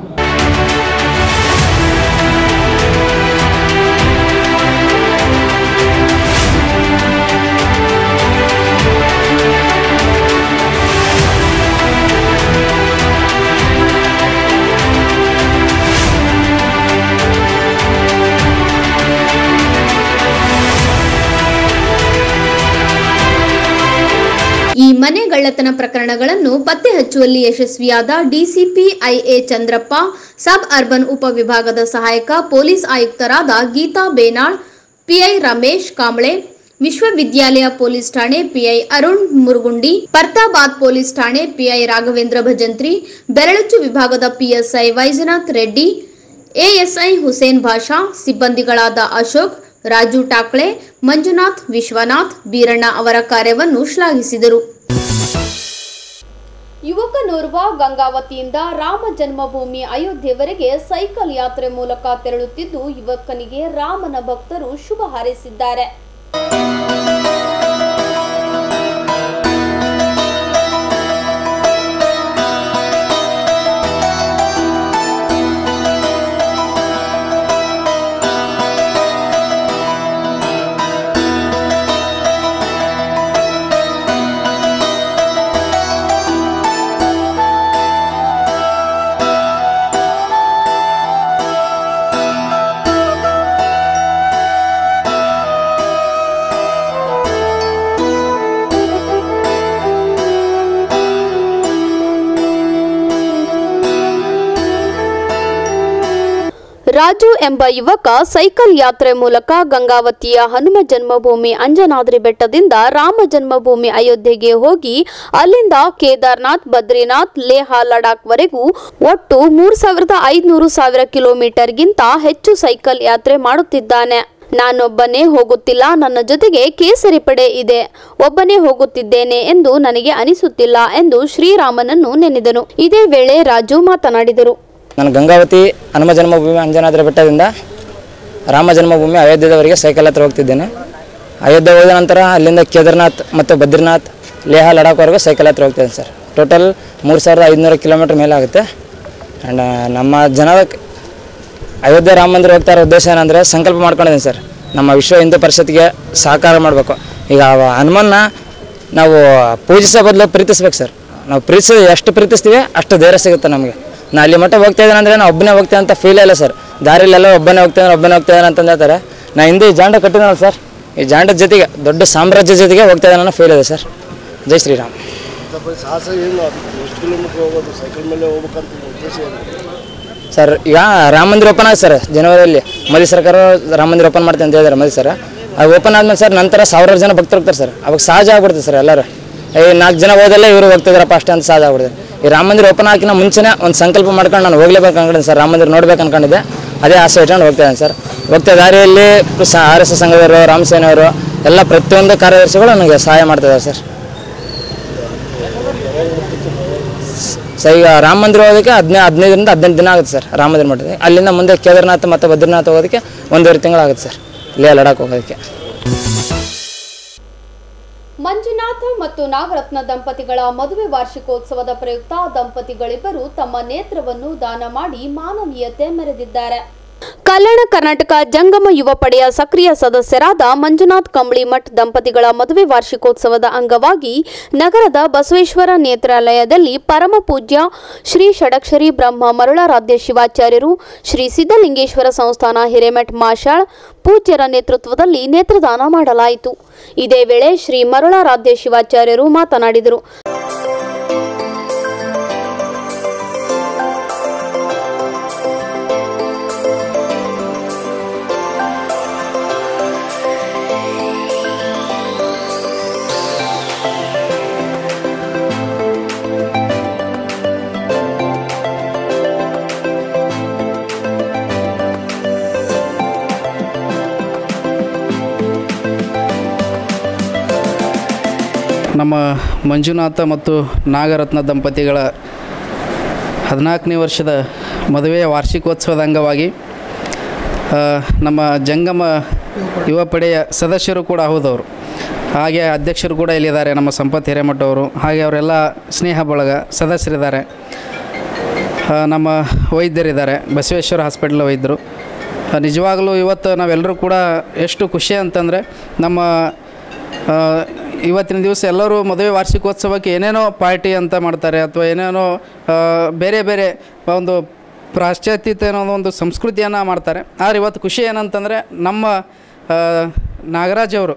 ಈ ಮನೆಗಳ್ಳತನ ಪ್ರಕರಣಗಳನ್ನು ಪತ್ತೆ ಹಚ್ಚುವಲ್ಲಿ ಯಶಸ್ವಿಯಾದ DCP IA Chandrappa suburban ಉಪವಿಭಾಗದ ಸಹಾಯಕ ಪೊಲೀಸ್ ಆಯುಕ್ತರಾದ ಗೀತಾ ಬೇನಾಳ್ ಪಿಐ ರಮೇಶ್ ಕಾಂಬ್ಳೆ ವಿಶ್ವವಿದ್ಯಾಲಯ ಪೊಲೀಸ್ ಠಾಣೆ ಪಿಐ ಅರುಣ್ ಮುರುಗುಂಡಿ ಪರ್ತಾಬಾದ್ ಪೊಲೀಸ್ ಠಾಣೆ ಪಿಐ ರಾಘವೇಂದ್ರ ಭಜಂತ್ರಿ ಬೆರಳಚ್ಚು ವಿಭಾಗದ ಪಿಎಸ್ಐ ವೈಜನಾಥ್ ರೆಡ್ಡಿ ಎಎಸ್ಐ ಹುಸೇನ್ ಭಾಷಾ ಸಿಬ್ಬಂದಿಗಳಾದ ಅಶೋಕ್ ರಾಜು ಟಾಕ್ಳೆ ಮಂಜುನಾಥ್ ವಿಶ್ವನಾಥ್ ಬೀರಣ್ಣ ಅವರ ಕಾರ್ಯವನ್ನು ಶ್ಲಾಘಿಸಿದರು ಯುವಕನೋರ್ವ ಗಂಗಾವತಿಯಿಂದ ರಾಮ ಜನ್ಮಭೂಮಿ ಅಯೋಧ್ಯೆವರೆಗೆ ಸೈಕಲ್ ಯಾತ್ರೆ ಮೂಲಕ ತೆರಳುತ್ತಿದ್ದು ಯುವಕನಿಗೆ ರಾಮನ ಭಕ್ತರು ಶುಭ ಹಾರೈಸಿದ್ದಾರೆ ರಾಜು ಎಂಬ ಯುವಕ ಸೈಕಲ್ ಯಾತ್ರೆ ಮೂಲಕ ಗಂಗಾವತಿಯ ಹನುಮ ಜನ್ಮಭೂಮಿ ಅಂಜನಾದ್ರಿ ಬೆಟ್ಟದಿಂದ ರಾಮ ಜನ್ಮಭೂಮಿ ಅಯೋಧ್ಯೆಗೆ ಹೋಗಿ ಅಲ್ಲಿಂದ ಕೇದಾರ್ನಾಥ್ ಬದ್ರಿನಾಥ್ ಲೇಹ ಲಡಾಖ್ ವರೆಗೂ ಒಟ್ಟು ಮೂರು ಸಾವಿರದ ಐದುನೂರು ಸಾವಿರ ಕಿಲೋಮೀಟರ್ಗಿಂತ ಹೆಚ್ಚು ಸೈಕಲ್ ಯಾತ್ರೆ ಮಾಡುತ್ತಿದ್ದಾನೆ ನಾನೊಬ್ಬನೇ ಹೋಗುತ್ತಿಲ್ಲ ನನ್ನ ಜೊತೆಗೆ ಕೇಸರಿ ಪಡೆ ಇದೆ ಒಬ್ಬನೇ ಹೋಗುತ್ತಿದ್ದೇನೆ ಎಂದು ನನಗೆ ಅನಿಸುತ್ತಿಲ್ಲ ಎಂದು ಶ್ರೀರಾಮನನ್ನು ನೆನೆದನು ಇದೇ ವೇಳೆ ರಾಜು ಮಾತನಾಡಿದರು ನಾನು ಗಂಗಾವತಿ ಹನುಮ ಜನ್ಮಭೂಮಿ ಅಂಜನಾದ್ರಿ ಬೆಟ್ಟದಿಂದ ರಾಮ ಜನ್ಮಭೂಮಿ ಅಯೋಧ್ಯೆದವರೆಗೆ ಸೈಕಲ್ ಹತ್ರ ಹೋಗ್ತಿದ್ದೇನೆ ಅಯೋಧ್ಯೆ ಹೋದ ನಂತರ ಅಲ್ಲಿಂದ ಕೇದಾರ್ನಾಥ್ ಮತ್ತು ಬದ್ರಿನಾಥ್ ಲೇಹ ಲಡಾಖ್ವರೆಗೂ ಸೈಕಲ್ ಹತ್ರ ಹೋಗ್ತಿದ್ದೇನೆ ಸರ್ ಟೋಟಲ್ ಮೂರು ಸಾವಿರದ ಐದುನೂರು ಕಿಲೋಮೀಟ್ರ್ ಮೇಲೆ ಆಗುತ್ತೆ ಆ್ಯಂಡ್ ನಮ್ಮ ಜನದ ಅಯೋಧ್ಯೆ ರಾಮ ಮಂದಿರ ಹೋಗ್ತಾ ಇರೋ ಉದ್ದೇಶ ಏನಂದರೆ ಸಂಕಲ್ಪ ಮಾಡ್ಕೊಂಡಿದ್ದೀನಿ ಸರ್ ನಮ್ಮ ವಿಶ್ವ ಹಿಂದೂ ಪರಿಷತ್ಗೆ ಸಹಕಾರ ಮಾಡಬೇಕು ಈಗ ಅವ ಹನುಮನ್ನ ನಾವು ಪೂಜಿಸೋ ಬದಲು ಪ್ರೀತಿಸ್ಬೇಕು ಸರ್ ನಾವು ಪ್ರೀತಿಸಿ ಎಷ್ಟು ಪ್ರೀತಿಸ್ತೀವಿ ಅಷ್ಟು ಧೈರ್ಯ ಸಿಗುತ್ತೆ ನಮಗೆ ನಾ ಅಲ್ಲಿ ಮಟ್ಟ ಹೋಗ್ತಾ ಇದ್ದೇನೆ ಅಂದರೆ ನಾವು ಒಬ್ಬನೇ ಹೋಗ್ತೇವೆ ಅಂತ ಫೀಲ್ ಇಲ್ಲ ಸರ್ ದಾರಿಲೆಲ್ಲ ಒಬ್ಬನೇ ಹೋಗ್ತೇನೆ ಒಬ್ಬನೇ ಹೋಗ್ತಾ ಇದ್ದಾನೆ ಅಂತ ಹೇಳ್ತಾರೆ ನಾ ಹಿಂದೆ ಈ ಜಾಂಡ ಕಟ್ಟಿದ್ನಲ್ಲ ಸರ್ ಈ ಜಾಂಡದ ಜೊತೆಗೆ ದೊಡ್ಡ ಸಾಮ್ರಾಜ್ಯ ಜೊತೆಗೆ ಹೋಗ್ತಾ ಇದ್ದಾನೆ ಅನ್ನೋ ಫೀಲ್ ಇದೆ ಸರ್ ಜೈ ಶ್ರೀರಾಮ್ ಸಾಹಸ ಏನು ಅದು ಎಷ್ಟು ಕಿಲೋಮೀಟ್ರ್ ಹೋಗೋದು ಸೈಕಲ್ ಮೇಲೆ ಹೋಗ್ಬೇಕಂತ ಉದ್ದೇಶ ಏನು ಸರ್ ಈಗ ರಾಮ ಮಂದಿರ ಓಪನ್ ಆಗಿದೆ ಸರ್ ಜನವರಿಯಲ್ಲಿ ಮೋದಿ ಸರ್ಕಾರ ರಾಮ ಮಂದಿರ ಓಪನ್ ಮಾಡ್ತೀನಿ ಅಂತ ಹೇಳಿದ್ದಾರೆ ಮೋದಿ ಸರ್ ಅದು ಓಪನ್ ಆದ್ಮೇಲೆ ಸರ್ ನಂತರ ಸಾವಿರಾರು ಜನ ಭಕ್ತರು ಹೋಗ್ತಾರೆ ಸರ್ ಅವಾಗ ಸಹಜ ಆಗ್ಬಿಡುತ್ತೆ ಸರ್ ಎಲ್ಲರೂ ಈ ನಾಲ್ಕು ಜನ ಹೋದಲ್ಲೇ ಇವರು ಹೋಗ್ತಿದಾರಪ್ಪ ಅಷ್ಟೇ ಅಂತ ಸಹಜ ಆಗ್ಬಿಡುತ್ತೆ ಈ ರಾಮ ಮಂದಿರ ಓಪನ್ ಹಾಕಿನ ಮುಂಚೆನೇ ಒಂದು ಸಂಕಲ್ಪ ಮಾಡ್ಕೊಂಡು ನಾನು ಹೋಗ್ಲೇಬೇಕು ಅನ್ಕೊಂಡಿದ್ದೆ ಸರ್ ರಾಮ ಮಂದಿರ ನೋಡ್ಬೇಕು ಅನ್ಕೊಂಡಿದ್ದೆ ಅದೇ ಆಸೆ ಇಟ್ಕೊಂಡು ಹೋಗ್ತಾ ಇದ್ದೇನೆ ಸರ್ ಹೋಗ್ತಾ ದಾರಿಯಲ್ಲಿ ಆರ್ ಎಸ್ ಎಸ್ ಸಂಘದವರು ರಾಮಸೇನೆಯವರು ಎಲ್ಲ ಪ್ರತಿಯೊಂದು ಕಾರ್ಯದರ್ಶಿಗಳು ನನಗೆ ಸಹಾಯ ಮಾಡ್ತಿದ್ದಾರೆ ಸರ್ ಸರ್ ಈಗ ರಾಮ ಮಂದಿರ ಹೋಗೋದಕ್ಕೆ ಹದಿನೈದು ಹದಿನೈದರಿಂದ ಹದಿನೆಂಟು ದಿನ ಆಗುತ್ತೆ ಸರ್ ರಾಮ ಮಂದಿರ ಮಠಕ್ಕೆ ಅಲ್ಲಿಂದ ಮುಂದೆ ಕೇದಾರ್ನಾಥ್ ಮತ್ತು ಬದ್ರಿನಾಥ್ ಹೋಗೋದಕ್ಕೆ ಒಂದೂವರೆ ತಿಂಗಳಾಗುತ್ತೆ ಸರ್ ಲೇ ಲಡಾಖ್ ಹೋಗೋದಕ್ಕೆ ಮಂಜುನಾಥ ಮತ್ತು ನಾಗರತ್ನ ದಂಪತಿಗಳ ಮದುವೆ ವಾರ್ಷಿಕೋತ್ಸವದ ಪ್ರಯುಕ್ತ ದಂಪತಿಗಳಿಬ್ಬರು ತಮ್ಮ ನೇತ್ರವನ್ನು ದಾನ ಮಾಡಿ ಮಾನವೀಯತೆ ಮೆರೆದಿದ್ದಾರೆ ಕಲ್ಯಾಣ ಕರ್ನಾಟಕ ಜಂಗಮ ಯುವ ಪಡೆಯ ಸಕ್ರಿಯ ಸದಸ್ಯರಾದ ಮಂಜುನಾಥ್ ಕಂಬಳಿಮಠ್ ದಂಪತಿಗಳ ಮದುವೆ ವಾರ್ಷಿಕೋತ್ಸವದ ಅಂಗವಾಗಿ ನಗರದ ಬಸವೇಶ್ವರ ನೇತ್ರಾಲಯದಲ್ಲಿ ಪರಮ ಪೂಜ್ಯ ಶ್ರೀ ಷಡಕ್ಷರಿ ಬ್ರಹ್ಮ ಮರುಳಾರಾಧ್ಯ ಶಿವಾಚಾರ್ಯರು ಶ್ರೀ ಸಿದ್ಧಲಿಂಗೇಶ್ವರ ಸಂಸ್ಥಾನ ಹಿರೇಮಠ್ ಮಾಷಾಳ್ ಪೂಜ್ಯರ ನೇತೃತ್ವದಲ್ಲಿ ನೇತ್ರದಾನ ಮಾಡಲಾಯಿತು ಇದೇ ವೇಳೆ ಶ್ರೀ ಮರುಳಾರಾಧ್ಯ ಶಿವಾಚಾರ್ಯರು ಮಾತನಾಡಿದರು ನಮ್ಮ ಮಂಜುನಾಥ ಮತ್ತು ನಾಗರತ್ನ ದಂಪತಿಗಳ ಹದಿನಾಲ್ಕನೇ ವರ್ಷದ ಮದುವೆಯ ವಾರ್ಷಿಕೋತ್ಸವದ ಅಂಗವಾಗಿ ಆ, ನಮ್ಮ ಜಂಗಮ ಯುವ ಪಡೆಯ ಸದಸ್ಯರು ಕೂಡ ಹೌದವರು ಹಾಗೆ ಅಧ್ಯಕ್ಷರು ಕೂಡ ಇಲ್ಲಿದ್ದಾರೆ ನಮ್ಮ ಸಂಪತ್ ಹಿರೇಮಠ ಅವರು ಹಾಗೆ ಅವರೆಲ್ಲ ಸ್ನೇಹ ಬಳಗ ಸದಸ್ಯರಿದ್ದಾರೆ ಆ, ನಮ್ಮ ವೈದ್ಯರಿದ್ದಾರೆ ಬಸವೇಶ್ವರ ಹಾಸ್ಪಿಟ್ಲ್ ವೈದ್ಯರು ಆ, ನಿಜವಾಗಲೂ ಇವತ್ತು ನಾವೆಲ್ಲರೂ ಕೂಡ ಎಷ್ಟು ಖುಷಿ ಅಂತಂದರೆ ನಮ್ಮ ಆ, ಇವತ್ತಿನ ದಿವಸ ಎಲ್ಲರೂ ಮದುವೆ ವಾರ್ಷಿಕೋತ್ಸವಕ್ಕೆ ಏನೇನೋ ಪಾರ್ಟಿ ಅಂತ ಮಾಡ್ತಾರೆ ಅಥವಾ ಏನೇನೋ ಆ, ಬೇರೆ ಬೇರೆ ಒಂದು ಪಾಶ್ಚಾತ್ಯತೆ ಅನ್ನೋ ಒಂದು ಸಂಸ್ಕೃತಿಯನ್ನು ಮಾಡ್ತಾರೆ ಆದರೆ ಇವತ್ತು ಖುಷಿ ಏನಂತಂದರೆ ನಮ್ಮ ಆ, ನಾಗರಾಜ್ ಅವರು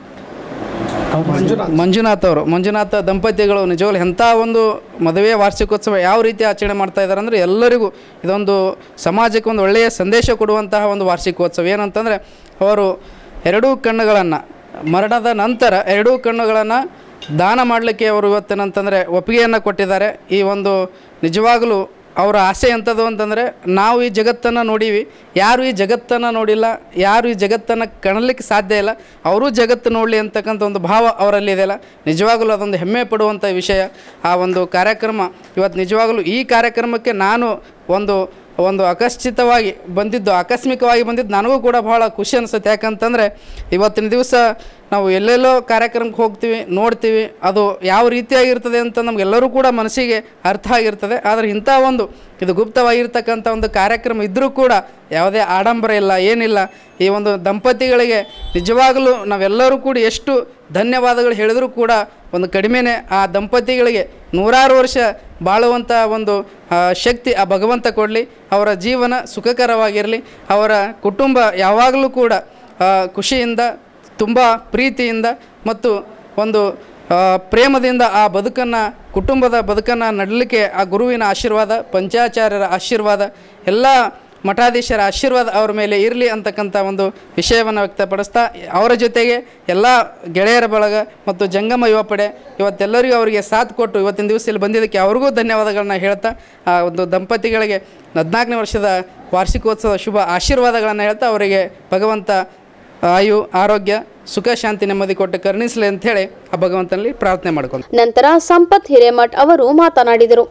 ಮಂಜುನಾಥ್ ಅವರು ಮಂಜುನಾಥ ದಂಪತಿಗಳು ನಿಜವಾಗ್ಲೂ ಎಂಥ ಒಂದು ಮದುವೆ ವಾರ್ಷಿಕೋತ್ಸವ ಯಾವ ರೀತಿ ಆಚರಣೆ ಮಾಡ್ತಾ ಇದ್ದಾರೆ ಅಂದರೆ ಎಲ್ಲರಿಗೂ ಇದೊಂದು ಸಮಾಜಕ್ಕೆ ಒಂದು ಒಳ್ಳೆಯ ಸಂದೇಶ ಕೊಡುವಂತಹ ಒಂದು ವಾರ್ಷಿಕೋತ್ಸವ ಏನಂತಂದರೆ ಅವರು ಎರಡೂ ಕಣ್ಣುಗಳನ್ನು ಮರಣದ ನಂತರ ಎರಡೂ ಕಣ್ಣುಗಳನ್ನು ದಾನ ಮಾಡಲಿಕ್ಕೆ ಅವರು ಇವತ್ತೇನಂತಂದರೆ ಒಪ್ಪಿಗೆಯನ್ನು ಕೊಟ್ಟಿದ್ದಾರೆ ಈ ಒಂದು ನಿಜವಾಗಲೂ ಅವರ ಆಸೆ ಎಂಥದ್ದು ಅಂತಂದರೆ ನಾವು ಈ ಜಗತ್ತನ್ನು ನೋಡೀವಿ ಯಾರು ಈ ಜಗತ್ತನ್ನು ನೋಡಿಲ್ಲ ಯಾರು ಈ ಜಗತ್ತನ್ನು ಕಾಣಲಿಕ್ಕೆ ಸಾಧ್ಯ ಇಲ್ಲ ಅವರೂ ಜಗತ್ತು ನೋಡಲಿ ಅಂತಕ್ಕಂಥ ಒಂದು ಭಾವ ಅವರಲ್ಲಿ ಇದೆಯಲ್ಲ ನಿಜವಾಗಲೂ ಅದೊಂದು ಹೆಮ್ಮೆ ಪಡುವಂಥ ವಿಷಯ ಆ ಒಂದು ಕಾರ್ಯಕ್ರಮ ಇವತ್ತು ನಿಜವಾಗಲೂ ಈ ಕಾರ್ಯಕ್ರಮಕ್ಕೆ ನಾನು ಒಂದು ಒಂದು ಅಕಸ್ಚಿತವಾಗಿ ಬಂದಿದ್ದು ಆಕಸ್ಮಿಕವಾಗಿ ಬಂದಿದ್ದು ನನಗೂ ಕೂಡ ಭಾಳ ಖುಷಿ ಅನಿಸುತ್ತೆ ಯಾಕಂತಂದರೆ ಇವತ್ತಿನ ದಿವಸ ನಾವು ಎಲ್ಲೆಲ್ಲೋ ಕಾರ್ಯಕ್ರಮಕ್ಕೆ ಹೋಗ್ತೀವಿ ನೋಡ್ತೀವಿ ಅದು ಯಾವ ರೀತಿಯಾಗಿರ್ತದೆ ಅಂತ ನಮಗೆಲ್ಲರೂ ಕೂಡ ಮನಸ್ಸಿಗೆ ಅರ್ಥ ಆಗಿರ್ತದೆ ಆದರೆ ಇಂಥ ಒಂದು ಇದು ಗುಪ್ತವಾಗಿರ್ತಕ್ಕಂಥ ಒಂದು ಕಾರ್ಯಕ್ರಮ ಇದ್ದರೂ ಕೂಡ ಯಾವುದೇ ಆಡಂಬರ ಇಲ್ಲ ಏನಿಲ್ಲ ಈ ಒಂದು ದಂಪತಿಗಳಿಗೆ ನಿಜವಾಗಲೂ ನಾವೆಲ್ಲರೂ ಕೂಡ ಎಷ್ಟು ಧನ್ಯವಾದಗಳು ಹೇಳಿದರೂ ಕೂಡ ಒಂದು ಕಡಿಮೆನೇ ಆ ದಂಪತಿಗಳಿಗೆ ನೂರಾರು ವರ್ಷ ಬಾಳುವಂಥ ಒಂದು ಆ, ಶಕ್ತಿ ಆ ಭಗವಂತ ಕೊಡಲಿ ಅವರ ಜೀವನ ಸುಖಕರವಾಗಿರಲಿ ಅವರ ಕುಟುಂಬ ಯಾವಾಗಲೂ ಕೂಡ ಆ, ಖುಷಿಯಿಂದ ತುಂಬ ಪ್ರೀತಿಯಿಂದ ಮತ್ತು ಒಂದು ಆ, ಪ್ರೇಮದಿಂದ ಆ ಬದುಕನ್ನು ಕುಟುಂಬದ ಬದುಕನ್ನು ನಡಲಿಕ್ಕೆ ಆ ಗುರುವಿನ ಆಶೀರ್ವಾದ ಪಂಚಾಚಾರ್ಯರ ಆಶೀರ್ವಾದ ಎಲ್ಲ ಮಠಾಧೀಶರ ಆಶೀರ್ವಾದ ಅವ್ರ ಮೇಲೆ ಇರಲಿ ಅಂತಕ್ಕಂಥ ಒಂದು ವಿಷಯವನ್ನು ವ್ಯಕ್ತಪಡಿಸ್ತಾ ಅವರ ಜೊತೆಗೆ ಎಲ್ಲ ಗೆಳೆಯರ ಬಳಗ ಮತ್ತು ಜಂಗಮ ಯುವ ಪಡೆ ಇವತ್ತೆಲ್ಲರಿಗೂ ಅವರಿಗೆ ಸಾಥ್ ಕೊಟ್ಟು ಇವತ್ತಿನ ದಿವಸ ಇಲ್ಲಿ ಬಂದಿದ್ದಕ್ಕೆ ಅವ್ರಿಗೂ ಧನ್ಯವಾದಗಳನ್ನ ಹೇಳ್ತಾ ಆ ಒಂದು ದಂಪತಿಗಳಿಗೆ ಹದಿನಾಲ್ಕನೇ ವರ್ಷದ ವಾರ್ಷಿಕೋತ್ಸವ ಶುಭ ಆಶೀರ್ವಾದಗಳನ್ನು ಹೇಳ್ತಾ ಅವರಿಗೆ ಭಗವಂತ ಆಯು ಆರೋಗ್ಯ ಸುಖ ಶಾಂತಿ ನೆಮ್ಮದಿ ಕೊಟ್ಟು ಕರುಣಿಸಲಿ ಅಂಥೇಳಿ ಆ ಭಗವಂತನಲ್ಲಿ ಪ್ರಾರ್ಥನೆ ಮಾಡ್ಕೊಂಡು ನಂತರ ಸಂಪತ್ ಹಿರೇಮಠ್ ಅವರು ಮಾತನಾಡಿದರು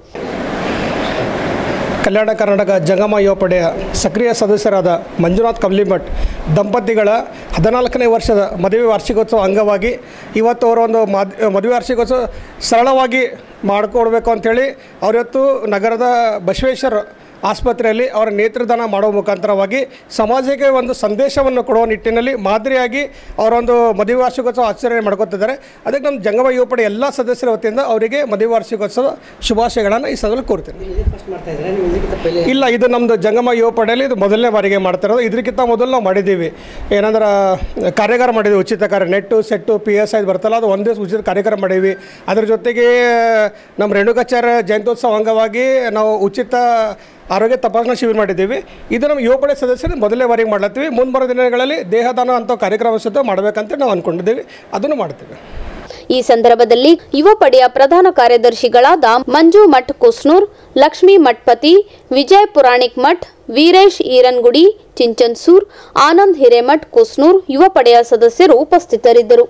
ಕಲ್ಯಾಣ ಕರ್ನಾಟಕ ಜಂಗಮ ಯುವ ಪಡೆಯ ಸಕ್ರಿಯ ಸದಸ್ಯರಾದ ಮಂಜುನಾಥ್ ಕಬ್ಲಿಮಠ್ ದಂಪತಿಗಳ ಹದಿನಾಲ್ಕನೇ ವರ್ಷದ ಮದುವೆ ವಾರ್ಷಿಕೋತ್ಸವ ಅಂಗವಾಗಿ ಇವತ್ತು ಅವರ ಒಂದು ಮಾದ್ ಮದುವೆ ವಾರ್ಷಿಕೋತ್ಸವ ಸರಳವಾಗಿ ಮಾಡಿಕೊಡ್ಬೇಕು ಅಂಥೇಳಿ ಅವರಿವತ್ತು ನಗರದ ಬಸವೇಶ್ವರ ಆಸ್ಪತ್ರೆಯಲ್ಲಿ ಅವರ ನೇತ್ರದಾನ ಮಾಡುವ ಮುಖಾಂತರವಾಗಿ ಸಮಾಜಕ್ಕೆ ಒಂದು ಸಂದೇಶವನ್ನು ಕೊಡುವ ನಿಟ್ಟಿನಲ್ಲಿ ಮಾದರಿಯಾಗಿ ಅವರೊಂದು ಮದುವೆ ವಾರ್ಷಿಕೋತ್ಸವ ಆಚರಣೆ ಮಾಡ್ಕೊತಿದ್ದಾರೆ ಅದಕ್ಕೆ ನಮ್ಮ ಜಂಗಮ ಯುವ ಪಡೆ ಎಲ್ಲ ಸದಸ್ಯರ ವತಿಯಿಂದ ಅವರಿಗೆ ಮದುವೆ ವಾರ್ಷಿಕೋತ್ಸವ ಶುಭಾಶಯಗಳನ್ನು ಈ ಸದಲು ಕೋರ್ತೀನಿ ಇಲ್ಲ ಇದು ನಮ್ಮದು ಜಂಗಮ ಯುವ ಪಡೆಯಲ್ಲಿ ಇದು ಮೊದಲನೇ ಬಾರಿಗೆ ಮಾಡ್ತಾ ಇರೋದು ಇದಕ್ಕಿಂತ ಮೊದಲು ನಾವು ಮಾಡಿದ್ದೀವಿ ಏನಂದ್ರೆ ಕಾರ್ಯಾಗಾರ ಮಾಡಿದ್ವಿ ಉಚಿತ ಕಾರ್ಯ ನೆಟ್ಟು ಸೆಟ್ಟು ಪಿ ಎಸ್ ಐದು ಬರ್ತಲ್ಲ ಅದು ಒಂದೇ ಉಚಿತ ಕಾರ್ಯಕ್ರಮ ಮಾಡೀವಿ ಅದ್ರ ಜೊತೆಗೆ ನಮ್ಮ ರೇಣುಕಾಚಾರ್ಯ ಜಯಂತ್ಯೋತ್ಸವ ಅಂಗವಾಗಿ ನಾವು ಉಚಿತ ಆರೋಗ್ಯ ತಪಾಸಣಾ ಶಿಬಿರ ಮಾಡಿದ್ದೀವಿ ಇದು ನಮ್ಮ ಯುವ ಪಡೆ ಸದಸ್ಯರು ಮೊದಲನೇ ಬಾರಿಗೆ ಮಾಡ್ಲತ್ತೀವಿ ಮುಂಬರೋ ದಿನಗಳಲ್ಲಿ ದೇಹದಾನ ಅಂತ ಕಾರ್ಯಕ್ರಮ ಸಹಿತ ಮಾಡಬೇಕಂತ ನಾವು ಅಂದ್ಕೊಂಡಿದ್ದೀವಿ ಅದನ್ನು ಮಾಡ್ತೀವಿ ಈ ಸಂದರ್ಭದಲ್ಲಿ ಯುವ ಪಡೆಯ ಪ್ರಧಾನ ಕಾರ್ಯದರ್ಶಿಗಳಾದ ಮಂಜು ಮಠ್ ಕುಸ್ನೂರ್ ಲಕ್ಷ್ಮೀ ಮಠಪತಿ ವಿಜಯ್ ಪುರಾಣಿಕ್ ಮಠ್ ವೀರೇಶ್ ಈರನ್ಗುಡಿ ಚಿಂಚನ್ಸೂರ್ ಆನಂದ್ ಹಿರೇಮಠ್ ಕುಸ್ನೂರ್ ಯುವ ಪಡೆಯ ಸದಸ್ಯರು ಉಪಸ್ಥಿತರಿದ್ದರು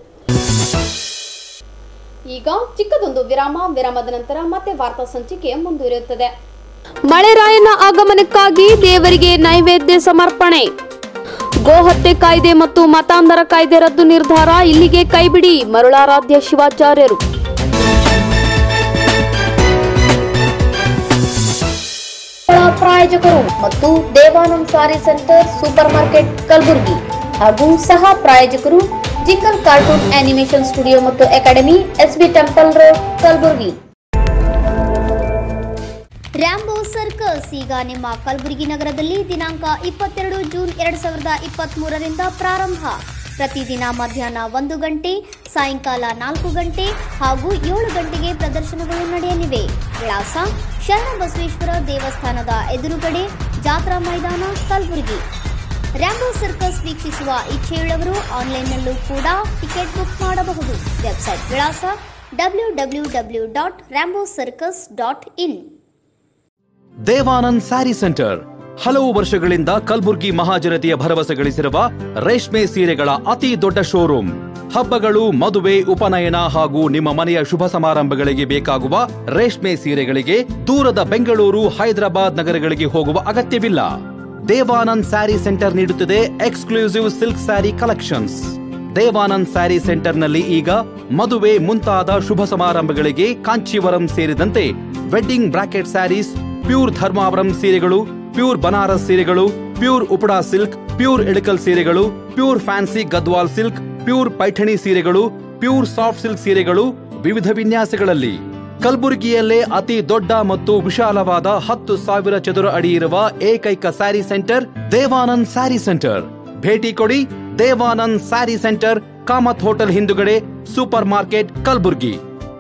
ಈಗ ಚಿಕ್ಕದೊಂದು ವಿರಾಮ ವಿರಾಮದ ನಂತರ ಮತ್ತೆ ವಾರ್ತಾ ಸಂಚಿಕೆ ಮುಂದುವರಿಯುತ್ತದೆ ಮಳೆರಾಯನ ಆಗಮನಕ್ಕಾಗಿ ದೇವರಿಗೆ ನೈವೇದ್ಯ ಸಮರ್ಪಣೆ ಗೋಹತ್ಯೆ ಕಾಯ್ದೆ ಮತ್ತು ಮತಾಂಧರ ಕಾಯ್ದೆ ರದ್ದು ನಿರ್ಧಾರ ಇಲ್ಲಿಗೆ ಕೈಬಿಡಿ ಮರುಳಾರಾಧ್ಯ ಶಿವಾಚಾರ್ಯರು ಪ್ರಾಯ ಪ್ರಾಯೋಜಕರು ಮತ್ತು Devanand sari centre super market Kalaburagi ಹಾಗೂ ಸಹ ಪ್ರಾಯೋಜಕರು ಜಿಂಗಲ್ ಕಾರ್ಟೂನ್ ಆನಿಮೇಷನ್ ಸ್ಟುಡಿಯೋ ಮತ್ತು academy SB temple road Kalaburagi Rambo circus ಈಗ ನಿಮ್ಮ ಕಲಬುರಗಿ ನಗರದಲ್ಲಿ ದಿನಾಂಕ ಇಪ್ಪತ್ತೆರಡು ಜೂನ್ ಎರಡ್ ಸಾವಿರದ ಇಪ್ಪತ್ತ್ ಮೂರರಿಂದ ಪ್ರಾರಂಭ ಪ್ರತಿದಿನ ಮಧ್ಯಾಹ್ನ ಒಂದು ಗಂಟೆ ಸಾಯಂಕಾಲ ನಾಲ್ಕು ಗಂಟೆ ಹಾಗೂ ಏಳು ಗಂಟೆಗೆ ಪ್ರದರ್ಶನಗಳು ನಡೆಯಲಿವೆ ವಿಳಾಸ ಶರಣಬಸವೇಶ್ವರ ದೇವಸ್ಥಾನದ ಎದುರುಗಡೆ ಜಾತ್ರಾ ಮೈದಾನ ಕಲಬುರಗಿ ರ್ಯಾಂಬೋ ಸರ್ಕಸ್ ವೀಕ್ಷಿಸುವ ಇಚ್ಛೆಯುಳ್ಳವರು ಆನ್ಲೈನ್ನಲ್ಲೂ ಕೂಡ ಟಿಕೆಟ್ ಬುಕ್ ಮಾಡಬಹುದು ವೆಬ್ಸೈಟ್ ವಿಳಾಸ W W W dot Rambo circus dot in Devanand sari centre ಹಲವು ವರ್ಷಗಳಿಂದ ಕಲ್ಬುರ್ಗಿ ಮಹಾಜನತೆಯ ಭರವಸೆ ಗಳಿಸಿರುವ ರೇಷ್ಮೆ ಸೀರೆಗಳ ಅತಿ ದೊಡ್ಡ ಶೋರೂಮ್ ಹಬ್ಬಗಳು ಮದುವೆ ಉಪನಯನ ಹಾಗೂ ನಿಮ್ಮ ಮನೆಯ ಶುಭ ಸಮಾರಂಭಗಳಿಗೆ ಬೇಕಾಗುವ ರೇಷ್ಮೆ ಸೀರೆಗಳಿಗೆ ದೂರದ ಬೆಂಗಳೂರು ಹೈದರಾಬಾದ್ ನಗರಗಳಿಗೆ ಹೋಗುವ ಅಗತ್ಯವಿಲ್ಲ ದೇವಾನಂದ್ ಸ್ಯಾರಿ ಸೆಂಟರ್ ನೀಡುತ್ತಿದೆ exclusive silk sari collections Devanand sari ಸೆಂಟರ್ನಲ್ಲಿ ಈಗ ಮದುವೆ ಮುಂತಾದ ಶುಭ ಸಮಾರಂಭಗಳಿಗೆ ಕಾಂಚೀವರಂ ಸೇರಿದಂತೆ wedding brocade saris pure Dharmavaram ಸೀರೆಗಳು ಪ್ಯೂರ್ ಬನಾರಸ್ ಸೀರೆಗಳು pure Uppada silk pure Ilkal ಸೀರೆಗಳು pure fancy Gadwal silk pure Paithani ಸೀರೆಗಳು ಪ್ಯೂರ್ ಸಾಫ್ಟ್ ಸಿಲ್ಕ್ ಸೀರೆಗಳು ವಿವಿಧ ವಿನ್ಯಾಸಗಳಲ್ಲಿ ಕಲಬುರಗಿಯಲ್ಲೇ ಅತಿ ದೊಡ್ಡ ಮತ್ತು ವಿಶಾಲವಾದ ಹತ್ತು ಸಾವಿರ ಚದುರ ಅಡಿ ಇರುವ ಏಕೈಕ ಸ್ಯಾರಿ ಸೆಂಟರ್ ದೇವಾನಂದ್ ಸ್ಯಾರಿ ಸೆಂಟರ್ ಭೇಟಿ ಕೊಡಿ ದೇವಾನಂದ್ ಸ್ಯಾರಿ ಸೆಂಟರ್ ಕಾಮತ್ ಹೋಟೆಲ್ ಹಿಂದುಗಡೆ ಸೂಪರ್ ಮಾರ್ಕೆಟ್ ಕಲಬುರ್ಗಿ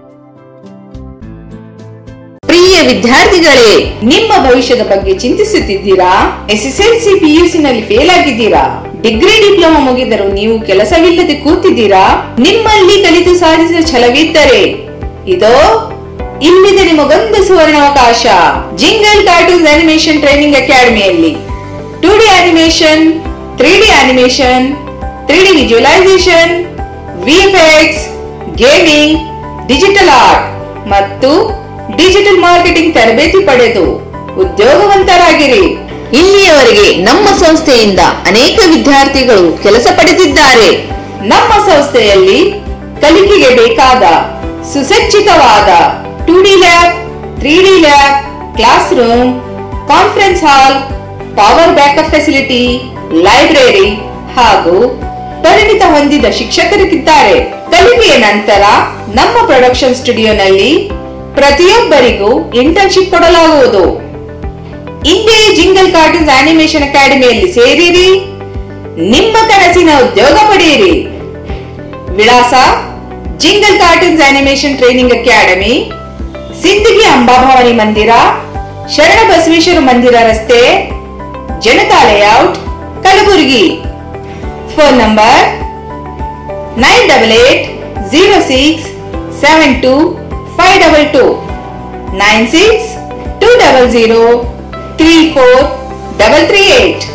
ಪ್ರಿಯ ವಿದ್ಯಾರ್ಥಿಗಳೇ ನಿಮ್ಮ ಭವಿಷ್ಯದ ಬಗ್ಗೆ ಚಿಂತಿಸುತ್ತಿದ್ದೀರಾ ಎಸ್ಎಸ್ಎಲ್ಸಿ ಪಿಯುಸಿ ನಲ್ಲಿ ಫೇಲ್ ಆಗಿದ್ದೀರಾ ಡಿಗ್ರಿ ಡಿಪ್ಲೊಮಾ ಮುಗಿದರೂ ನೀವು ಕೆಲಸವಿಲ್ಲದೆ ಕೂತಿದ್ದೀರಾ ನಿಮ್ಮಲ್ಲಿ ಕಲಿತು ಸಾಧಿಸುವ ಛಲವಿದ್ದರೆ ಇದೋ ಇಲ್ಲಿದೆ ನಿಮಗೊಂದು ಸುವರ್ಣಾವಕಾಶ ಜಿಂಗಲ್ ಕಾರ್ಟೂನ್ಸ್ ಅನಿಮೇಷನ್ ಟ್ರೈನಿಂಗ್ ಅಕಾಡೆಮಿಯಲ್ಲಿ two D animation three D animation three D visualisation VFX gaming digital art ಮತ್ತು ಡಿಜಿಟಲ್ ಮಾರ್ಕೆಟಿಂಗ್ ತರಬೇತಿ ಪಡೆದು ಉದ್ಯೋಗವಂತರಾಗಿರಿ ಇಲ್ಲಿಯವರೆಗೆ ನಮ್ಮ ಸಂಸ್ಥೆಯಿಂದ ಅನೇಕ ವಿದ್ಯಾರ್ಥಿಗಳು ಕೆಲಸ ಪಡೆದಿದ್ದಾರೆ ನಮ್ಮ ಸಂಸ್ಥೆಯಲ್ಲಿ ಕಲಿಕೆಗೆ ಬೇಕಾದ ಸುಸಜ್ಜಿತವಾದ two D lab three D lab classroom conference hall power backup facility library ಹಾಗೂ ಪರಿಣಿತ ಹೊಂದಿದ ಶಿಕ್ಷಕರಿಗಿದ್ದಾರೆ ಕಲಿಕೆಯ ನಂತರ ನಮ್ಮ ಪ್ರೊಡಕ್ಷನ್ ಸ್ಟುಡಿಯೋನಲ್ಲಿ ಪ್ರತಿಯೊಬ್ಬರಿಗೂ ಇಂಟರ್ನ್ಶಿಪ್ ಕೊಡಲಾಗುವುದು ಇಂದೇ ಜಿಂಗಲ್ ಕಾರ್ಟೂನ್ಸ್ ಆನಿಮೇಷನ್ ಅಕಾಡೆಮಿಯಲ್ಲಿ ಸೇರಿರಿ ನಿಮ್ಮ ಕನಸಿನ ಉದ್ಯೋಗ ಪಡೆಯಿರಿ ವಿಳಾಸ Jingle Cartoons animation training academy Sindagi Ambabhavani ಮಂದಿರ ಶರಣ ಬಸವೇಶ್ವರ ಮಂದಿರ ರಸ್ತೆ Janata layout Kalaburagi phone number nine double eight zero six seven two five double two nine six two double zero three four double three eight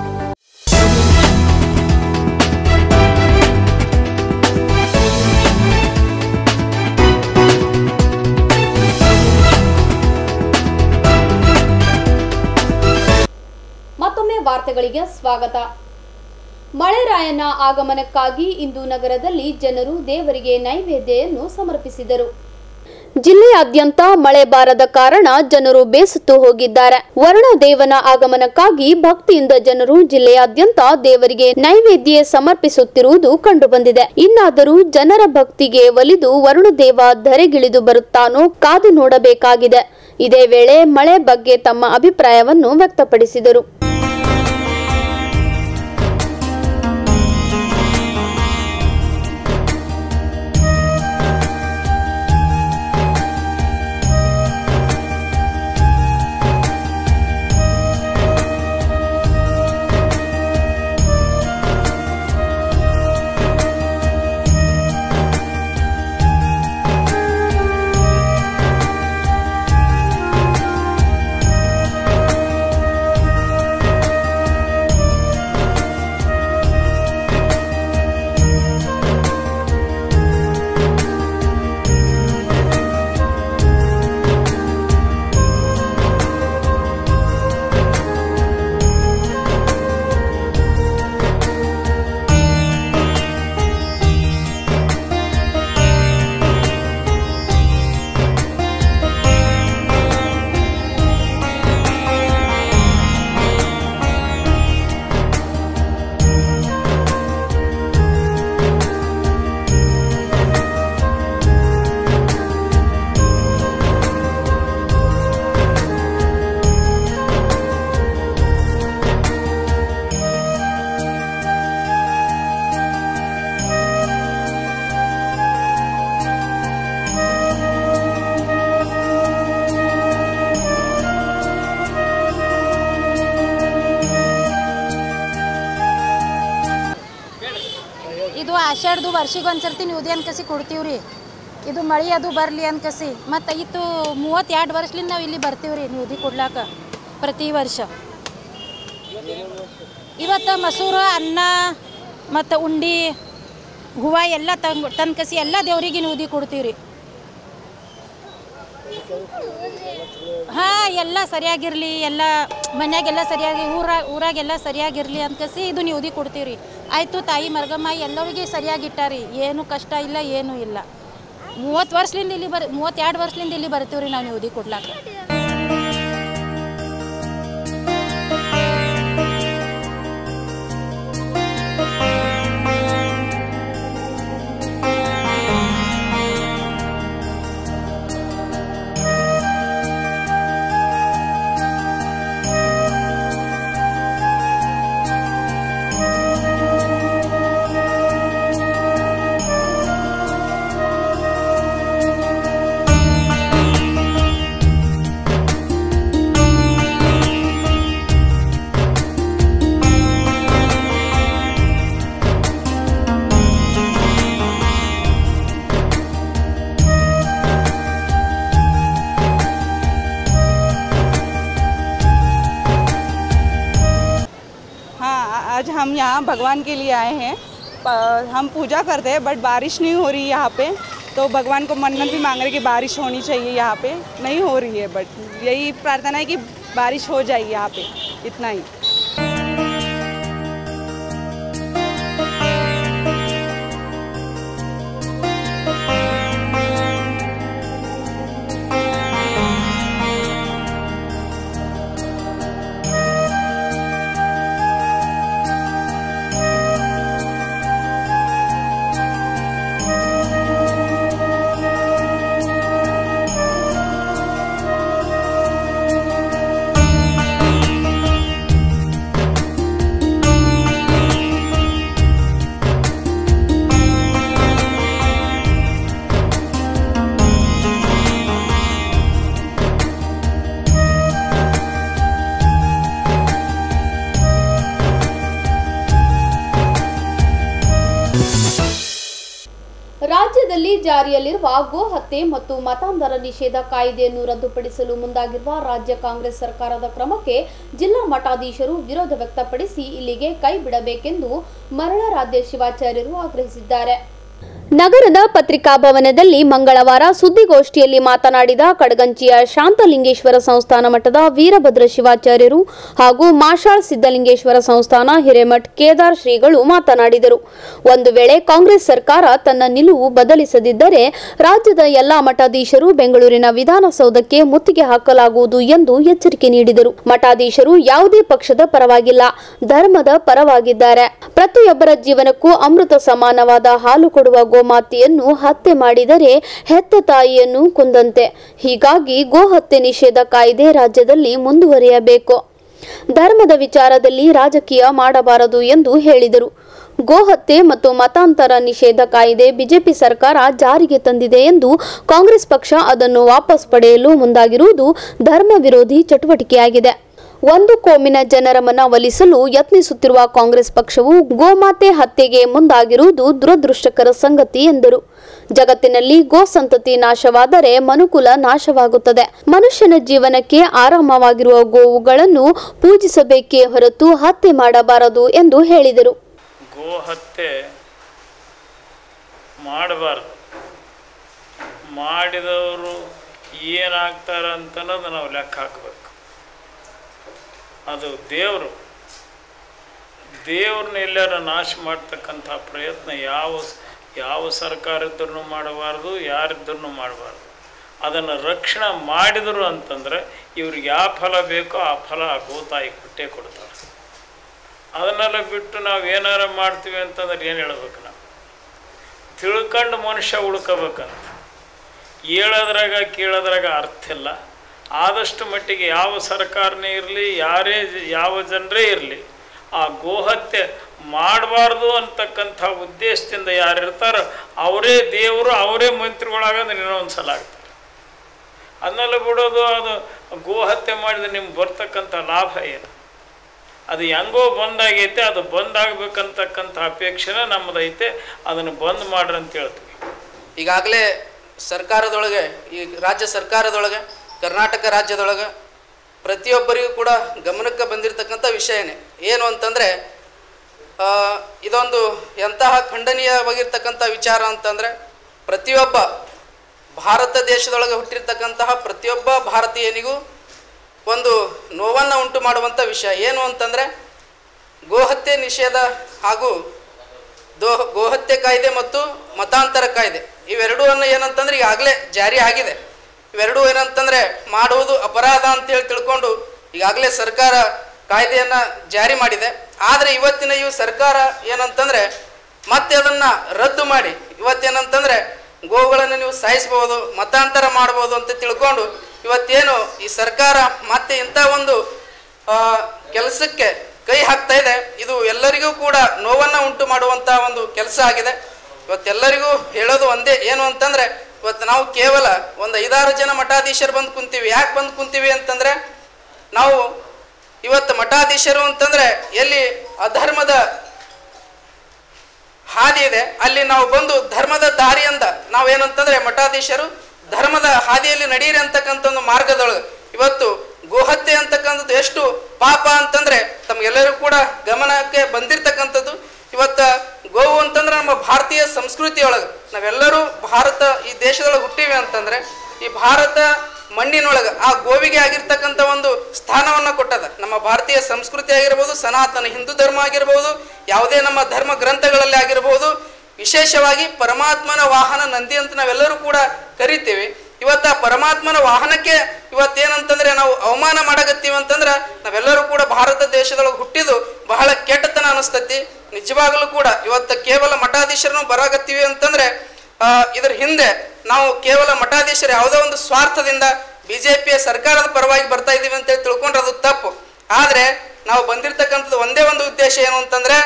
ಮತ್ತೊಮ್ಮೆ ವಾರ್ತೆಗಳಿಗೆ ಸ್ವಾಗತ ಮಳೆರಾಯನ ಆಗಮನಕ್ಕಾಗಿ ಇಂದು ನಗರದಲ್ಲಿ ಜನರು ದೇವರಿಗೆ ನೈವೇದ್ಯವನ್ನು ಸಮರ್ಪಿಸಿದರು ಜಿಲ್ಲೆಯಾದ್ಯಂತ ಮಳೆ ಬಾರದ ಕಾರಣ ಜನರು ಬೇಸತ್ತು ಹೋಗಿದ್ದಾರೆ ವರುಣ ದೇವನ ಆಗಮನಕ್ಕಾಗಿ ಭಕ್ತಿಯಿಂದ ಜನರು ಜಿಲ್ಲೆಯಾದ್ಯಂತ ದೇವರಿಗೆ ನೈವೇದ್ಯ ಸಮರ್ಪಿಸುತ್ತಿರುವುದು ಕಂಡುಬಂದಿದೆ ಇನ್ನಾದರೂ ಜನರ ಭಕ್ತಿಗೆ ಒಲಿದು ವರುಣ ದೇವ ಧರೆಗಿಳಿದು ಬರುತ್ತಾನೋ ಕಾದು ನೋಡಬೇಕಾಗಿದೆ ಇದೇ ವೇಳೆ ಮಳೆ ಬಗ್ಗೆ ತಮ್ಮ ಅಭಿಪ್ರಾಯವನ್ನು ವ್ಯಕ್ತಪಡಿಸಿದರು ಆಷಾಢದು ವರ್ಷಿಗೆ ಒಂದ್ಸರ್ತಿ ನಿವ್ದಿ ಅನ್ಕಸಿ ಕೊಡ್ತೀವಿ ರೀ ಇದು ಮಳೆ ಅದು ಬರಲಿ ಅನ್ಕಸಿ ಮತ್ತು ಇತ್ತು ಮೂವತ್ತೆರಡು ವರ್ಷಲಿಂದ ನಾವು ಇಲ್ಲಿ ಬರ್ತೀವಿ ರೀ ನಿವ್ದಿ ಕೊಡ್ಲಾಕ ಪ್ರತಿ ವರ್ಷ ಇವತ್ತು ಮಸೂರು ಅನ್ನ ಮತ್ತು ಉಂಡಿ ಹೂವು ಎಲ್ಲ ತಂದು ತಂದ್ಕಸಿ ಎಲ್ಲ ದೇವರಿಗೆ ನಿವ್ದಿ ಕೊಡ್ತೀವಿ ರೀ ಹಾಂ ಎಲ್ಲ ಸರಿಯಾಗಿರಲಿ ಎಲ್ಲ ಮನ್ಯಾಗೆಲ್ಲ ಸರಿಯಾಗಿ ಊರ ಊರಾಗೆಲ್ಲ ಸರಿಯಾಗಿರಲಿ ಅನ್ಕಸಿ ಇದು ನಿವ್ದಿ ಕೊಡ್ತೀವಿ ರೀ ಆಯಿತು ತಾಯಿ ಮರ್ಗಮ್ಮ ಎಲ್ಲರಿಗೆ ಸರಿಯಾಗಿ ಇಟ್ಟಾರಿ ಏನು ಕಷ್ಟ ಇಲ್ಲ ಏನೂ ಇಲ್ಲ ಮೂವತ್ತು ವರ್ಷದಿಂದ ಇಲ್ಲಿ ಬರ್ ಮೂವತ್ತೆರಡು ವರ್ಷದಿಂದ ಇಲ್ಲಿ ಬರ್ತೀವಿ ರೀ ನಾವು ನಿವ್ದಿ ಕೊಡ್ಲಾಕ हाँ आ- आज हम यहाँ भगवान के लिए आए हैं प- हम पूजा करते हैं बट बारिश नहीं हो रही यहाँ पे तो भगवान को मन्नत भी मांग रहे कि बारिश होनी चाहिए यहाँ पे नहीं हो रही है बट यही प्रार्थना है कि बारिश हो जाए यहाँ पे इतना ही ರಾಜ್ಯದಲ್ಲಿ ಜಾರಿಯಲ್ಲಿರುವ ಗೋ ಹತ್ಯೆ ಮತ್ತು ಮತಾಂಧರ ನಿಷೇಧ ಕಾಯ್ದೆಯನ್ನು ರದ್ದುಪಡಿಸಲು ಮುಂದಾಗಿರುವ ರಾಜ್ಯ ಕಾಂಗ್ರೆಸ್ ಸರ್ಕಾರದ ಕ್ರಮಕ್ಕೆ ಜಿಲ್ಲಾ ಮಠಾಧೀಶರು ವಿರೋಧ ವ್ಯಕ್ತಪಡಿಸಿ ಇಲ್ಲಿಗೆ ಕೈ ಬಿಡಬೇಕೆಂದು ಮರಳರಾಧ್ಯ ಶಿವಾಚಾರ್ಯರು ಆಗ್ರಹಿಸಿದ್ದಾರೆ ನಗರದ ಪತ್ರಿಕಾಭವನದಲ್ಲಿ ಮಂಗಳವಾರ ಸುದ್ದಿಗೋಷ್ಠಿಯಲ್ಲಿ ಮಾತನಾಡಿದ ಕಡಗಂಚಿಯ ಶಾಂತಲಿಂಗೇಶ್ವರ ಸಂಸ್ಥಾನ ಮಠದ ವೀರಭದ್ರ ಶಿವಾಚಾರ್ಯರು ಹಾಗೂ ಮಾಷಾಳ್ ಸಿದ್ದಲಿಂಗೇಶ್ವರ ಸಂಸ್ಥಾನ ಹಿರೇಮಠ್ ಕೇದಾರ್ ಶ್ರೀಗಳು ಮಾತನಾಡಿದರು ಒಂದು ವೇಳೆ ಕಾಂಗ್ರೆಸ್ ಸರ್ಕಾರ ತನ್ನ ನಿಲುವು ಬದಲಿಸದಿದ್ದರೆ ರಾಜ್ಯದ ಎಲ್ಲಾ ಮಠಾಧೀಶರು ಬೆಂಗಳೂರಿನ ವಿಧಾನಸೌಧಕ್ಕೆ ಮುತ್ತಿಗೆ ಹಾಕಲಾಗುವುದು ಎಂದು ಎಚ್ಚರಿಕೆ ನೀಡಿದರು ಮಠಾಧೀಶರು ಯಾವುದೇ ಪಕ್ಷದ ಪರವಾಗಿಲ್ಲ ಧರ್ಮದ ಪರವಾಗಿದ್ದಾರೆ ಪ್ರತಿಯೊಬ್ಬರ ಜೀವನಕ್ಕೂ ಅಮೃತ ಸಮಾನವಾದ ಹಾಲು ಕೊಡುವ ಗೋಮಾತೆಯನ್ನು ಹತ್ಯೆ ಮಾಡಿದರೆ ಹೆತ್ತ ತಾಯಿಯನ್ನು ಕೊಂದಂತೆ ಹೀಗಾಗಿ ಗೋಹತ್ಯೆ ನಿಷೇಧ ಕಾಯ್ದೆ ರಾಜ್ಯದಲ್ಲಿ ಮುಂದುವರಿಯಬೇಕು ಧರ್ಮದ ವಿಚಾರದಲ್ಲಿ ರಾಜಕೀಯ ಮಾಡಬಾರದು ಎಂದು ಹೇಳಿದರು ಗೋಹತ್ಯೆ ಮತ್ತು ಮತಾಂತರ ನಿಷೇಧ ಕಾಯ್ದೆ ಬಿಜೆಪಿ ಸರ್ಕಾರ ಜಾರಿಗೆ ತಂದಿದೆ ಎಂದು ಕಾಂಗ್ರೆಸ್ ಪಕ್ಷ ಅದನ್ನು ವಾಪಸ್ ಪಡೆಯಲು ಮುಂದಾಗಿರುವುದು ಧರ್ಮ ವಿರೋಧಿ ಚಟುವಟಿಕೆಯಾಗಿದೆ ಒಂದು ಕೋಮಿನ ಜನರ ಮನ ಒಲಿಸಲು ಯತ್ನಿಸುತ್ತಿರುವ ಕಾಂಗ್ರೆಸ್ ಪಕ್ಷವು ಗೋಮಾತೆ ಹತ್ಯೆಗೆ ಮುಂದಾಗಿರುವುದು ದುರದೃಷ್ಟಕರ ಸಂಗತಿ ಎಂದರು ಜಗತ್ತಿನಲ್ಲಿ ಗೋ ಸಂತತಿ ನಾಶವಾದರೆ ಮನುಕುಲ ನಾಶವಾಗುತ್ತದೆ ಮನುಷ್ಯನ ಜೀವನಕ್ಕೆ ಆರಾಮವಾಗಿರುವ ಗೋವುಗಳನ್ನು ಪೂಜಿಸಬೇಕೇ ಹೊರತು ಹತ್ಯೆ ಮಾಡಬಾರದು ಎಂದು ಹೇಳಿದರು ಗೋ ಹತ್ಯೆ ಮಾಡಬಾರ್ದು ಮಾಡಿದವರು ಏನಾಗ್ತಾರೆ ಅಂತ ಅನ್ನೋದು ನಾವು ಲೆಕ್ಕ ಹಾಕಬೇಕು ಅದು ದೇವರು ದೇವ್ರನ್ನ ಎಲ್ಲಾರ ನಾಶ ಮಾಡ್ತಕ್ಕಂಥ ಪ್ರಯತ್ನ ಯಾವ ಯಾವ ಸರ್ಕಾರ ಇದ್ರೂ ಮಾಡಬಾರ್ದು ಯಾರಿದ್ರೂ ಮಾಡಬಾರ್ದು ಅದನ್ನು ರಕ್ಷಣೆ ಮಾಡಿದರು ಅಂತಂದರೆ ಇವ್ರಿಗೆ ಯಾವ ಫಲ ಬೇಕೋ ಆ ಫಲ ಆ ಗೋತಾಯಿ ಕೊಟ್ಟೇ ಕೊಡ್ತಾರೆ ಅದನ್ನೆಲ್ಲ ಬಿಟ್ಟು ನಾವು ಏನಾರ ಮಾಡ್ತೀವಿ ಅಂತಂದ್ರೆ ಏನು ಹೇಳ್ಬೇಕು ನಾವು ತಿಳ್ಕೊಂಡು ಮನುಷ್ಯ ಉಳ್ಕೋಬೇಕಂತ ಹೇಳೋದ್ರಾಗ ಕೇಳೋದ್ರಾಗ ಅರ್ಥ ಇಲ್ಲ ಆದಷ್ಟು ಮಟ್ಟಿಗೆ ಯಾವ ಸರ್ಕಾರನೇ ಇರಲಿ ಯಾರೇ ಜ- ಯಾವ ಜನರೇ ಇರಲಿ ಆ ಗೋಹತ್ಯೆ ಮಾಡಬಾರ್ದು ಅಂತಕ್ಕಂಥ ಉದ್ದೇಶದಿಂದ ಯಾರಿರ್ತಾರೋ ಅವರೇ ದೇವರು ಅವರೇ ಮಂತ್ರಿಗಳಾಗೋದು ಇನ್ನೊಂದು ಸಲ ಆಗ್ತಾರೆ ಅದನ್ನೆಲ್ಲ ಬಿಡೋದು ಅದು ಗೋಹತ್ಯೆ ಮಾಡಿದ್ರೆ ನಿಮ್ಗೆ ಬರ್ತಕ್ಕಂಥ ಲಾಭ ಏನು ಅದು ಹೆಂಗೋ ಬಂದಾಗೈತೆ ಅದು ಬಂದಾಗಬೇಕಂತಕ್ಕಂಥ ಅಪೇಕ್ಷೆನ ನಮ್ಮದೈತೆ ಅದನ್ನು ಬಂದ್ ಮಾಡ್ರಿ ಅಂತ ಹೇಳ್ತೀವಿ ಈಗಾಗಲೇ ಸರ್ಕಾರದೊಳಗೆ ಈ ರಾಜ್ಯ ಸರ್ಕಾರದೊಳಗೆ ಕರ್ನಾಟಕ ರಾಜ್ಯದೊಳಗೆ ಪ್ರತಿಯೊಬ್ಬರಿಗೂ ಕೂಡ ಗಮನಕ್ಕೆ ಬಂದಿರತಕ್ಕಂಥ ವಿಷಯನೇ ಏನು ಅಂತಂದರೆ ಇದೊಂದು ಎಂತಹ ಖಂಡನೀಯವಾಗಿರ್ತಕ್ಕಂಥ ವಿಚಾರ ಅಂತಂದರೆ ಪ್ರತಿಯೊಬ್ಬ ಭಾರತ ದೇಶದೊಳಗೆ ಹುಟ್ಟಿರ್ತಕ್ಕಂತಹ ಪ್ರತಿಯೊಬ್ಬ ಭಾರತೀಯನಿಗೂ ಒಂದು ನೋವನ್ನು ಉಂಟು ಮಾಡುವಂಥ ವಿಷಯ ಏನು ಅಂತಂದರೆ ಗೋಹತ್ಯೆ ನಿಷೇಧ ಹಾಗೂ ದೋ ಗೋಹತ್ಯೆ ಕಾಯ್ದೆ ಮತ್ತು ಮತಾಂತರ ಕಾಯ್ದೆ ಇವೆರಡೂ ಅನ್ನ ಏನಂತಂದ್ರೆ ಈಗಾಗಲೇ ಜಾರಿ ಆಗಿದೆ ಇವೆರಡೂ ಏನಂತಂದ್ರೆ ಮಾಡುವುದು ಅಪರಾಧ ಅಂತೇಳಿ ತಿಳ್ಕೊಂಡು ಈಗಾಗಲೇ ಸರ್ಕಾರ ಕಾಯ್ದೆಯನ್ನು ಜಾರಿ ಮಾಡಿದೆ ಆದರೆ ಇವತ್ತಿನ ಈ ಸರ್ಕಾರ ಏನಂತಂದ್ರೆ ಮತ್ತೆ ಅದನ್ನ ರದ್ದು ಮಾಡಿ ಇವತ್ತೇನಂತಂದ್ರೆ ಗೋವುಗಳನ್ನು ನೀವು ಸಾಯಿಸ್ಬೋದು ಮತಾಂತರ ಮಾಡ್ಬೋದು ಅಂತ ತಿಳ್ಕೊಂಡು ಇವತ್ತೇನು ಈ ಸರ್ಕಾರ ಮತ್ತೆ ಇಂಥ ಒಂದು ಕೆಲಸಕ್ಕೆ ಕೈ ಹಾಕ್ತಾ ಇದೆ ಇದು ಎಲ್ಲರಿಗೂ ಕೂಡ ನೋವನ್ನು ಉಂಟು ಮಾಡುವಂಥ ಒಂದು ಕೆಲಸ ಆಗಿದೆ ಇವತ್ತೆಲ್ಲರಿಗೂ ಹೇಳೋದು ಒಂದೇ ಏನು ಅಂತಂದ್ರೆ ಇವತ್ತು ನಾವು ಕೇವಲ ಒಂದು ಐದಾರು ಜನ ಮಠಾಧೀಶರು ಬಂದು ಕುಂತೀವಿ ಯಾಕೆ ಬಂದು ಕುಂತೀವಿ ಅಂತಂದ್ರೆ ನಾವು ಇವತ್ತು ಮಠಾಧೀಶರು ಅಂತಂದ್ರೆ ಎಲ್ಲಿ ಅಧರ್ಮದ ಹಾದಿ ಇದೆ ಅಲ್ಲಿ ನಾವು ಬಂದು ಧರ್ಮದ ದಾರಿಯಿಂದ ನಾವೇನಂತಂದ್ರೆ ಮಠಾಧೀಶರು ಧರ್ಮದ ಹಾದಿಯಲ್ಲಿ ನಡೀರಿ ಅಂತಕ್ಕಂಥ ಒಂದು ಮಾರ್ಗದೊಳಗೆ ಇವತ್ತು ಗೋಹತ್ಯೆ ಅಂತಕ್ಕಂಥದ್ದು ಎಷ್ಟು ಪಾಪ ಅಂತಂದ್ರೆ ತಮ್ಗೆಲ್ಲರೂ ಕೂಡ ಗಮನಕ್ಕೆ ಬಂದಿರತಕ್ಕಂಥದ್ದು ಇವತ್ತ ಗೋವು ಅಂತಂದ್ರೆ ನಮ್ಮ ಭಾರತೀಯ ಸಂಸ್ಕೃತಿಯೊಳಗೆ ನಾವೆಲ್ಲರೂ ಭಾರತ ಈ ದೇಶದೊಳಗೆ ಹುಟ್ಟಿವಿ ಅಂತಂದ್ರೆ ಈ ಭಾರತ ಮಣ್ಣಿನೊಳಗೆ ಆ ಗೋವಿಗೆ ಆಗಿರ್ತಕ್ಕಂಥ ಒಂದು ಸ್ಥಾನವನ್ನು ಕೊಟ್ಟದ ನಮ್ಮ ಭಾರತೀಯ ಸಂಸ್ಕೃತಿ ಆಗಿರ್ಬೋದು ಸನಾತನ ಹಿಂದೂ ಧರ್ಮ ಆಗಿರ್ಬೋದು ಯಾವುದೇ ನಮ್ಮ ಧರ್ಮ ಗ್ರಂಥಗಳಲ್ಲಿ ಆಗಿರ್ಬೋದು ವಿಶೇಷವಾಗಿ ಪರಮಾತ್ಮನ ವಾಹನ ನಂದಿ ಅಂತ ನಾವೆಲ್ಲರೂ ಕೂಡ ಕರಿತೀವಿ ಇವತ್ತ ಪರಮಾತ್ಮನ ವಾಹನಕ್ಕೆ ಇವತ್ತೇನಂತಂದ್ರೆ ನಾವು ಅವಮಾನ ಮಾಡಕತ್ತೀವಿ ಅಂತಂದ್ರೆ ನಾವೆಲ್ಲರೂ ಕೂಡ ಭಾರತ ದೇಶದೊಳಗೆ ಹುಟ್ಟಿದು ಬಹಳ ಕೆಟ್ಟತನ ಅನಿಸ್ತತಿ ನಿಜವಾಗಲೂ ಕೂಡ ಇವತ್ತು ಕೇವಲ ಮಠಾಧೀಶರನ್ನು ಬರಾಕತ್ತೀವಿ ಅಂತಂದ್ರೆ ಆ, ಇದ್ರ ಹಿಂದೆ ನಾವು ಕೇವಲ ಮಠಾಧೀಶರು ಯಾವುದೋ ಒಂದು ಸ್ವಾರ್ಥದಿಂದ ಬಿಜೆಪಿಯ ಸರ್ಕಾರದ ಪರವಾಗಿ ಬರ್ತಾ ಇದೀವಿ ಅಂತ ತಿಳ್ಕೊಂಡ್ರೆ ಅದು ತಪ್ಪು ಆದ್ರೆ ನಾವು ಬಂದಿರತಕ್ಕಂಥದ್ದು ಒಂದೇ ಒಂದು ಉದ್ದೇಶ ಏನು ಅಂತಂದ್ರೆ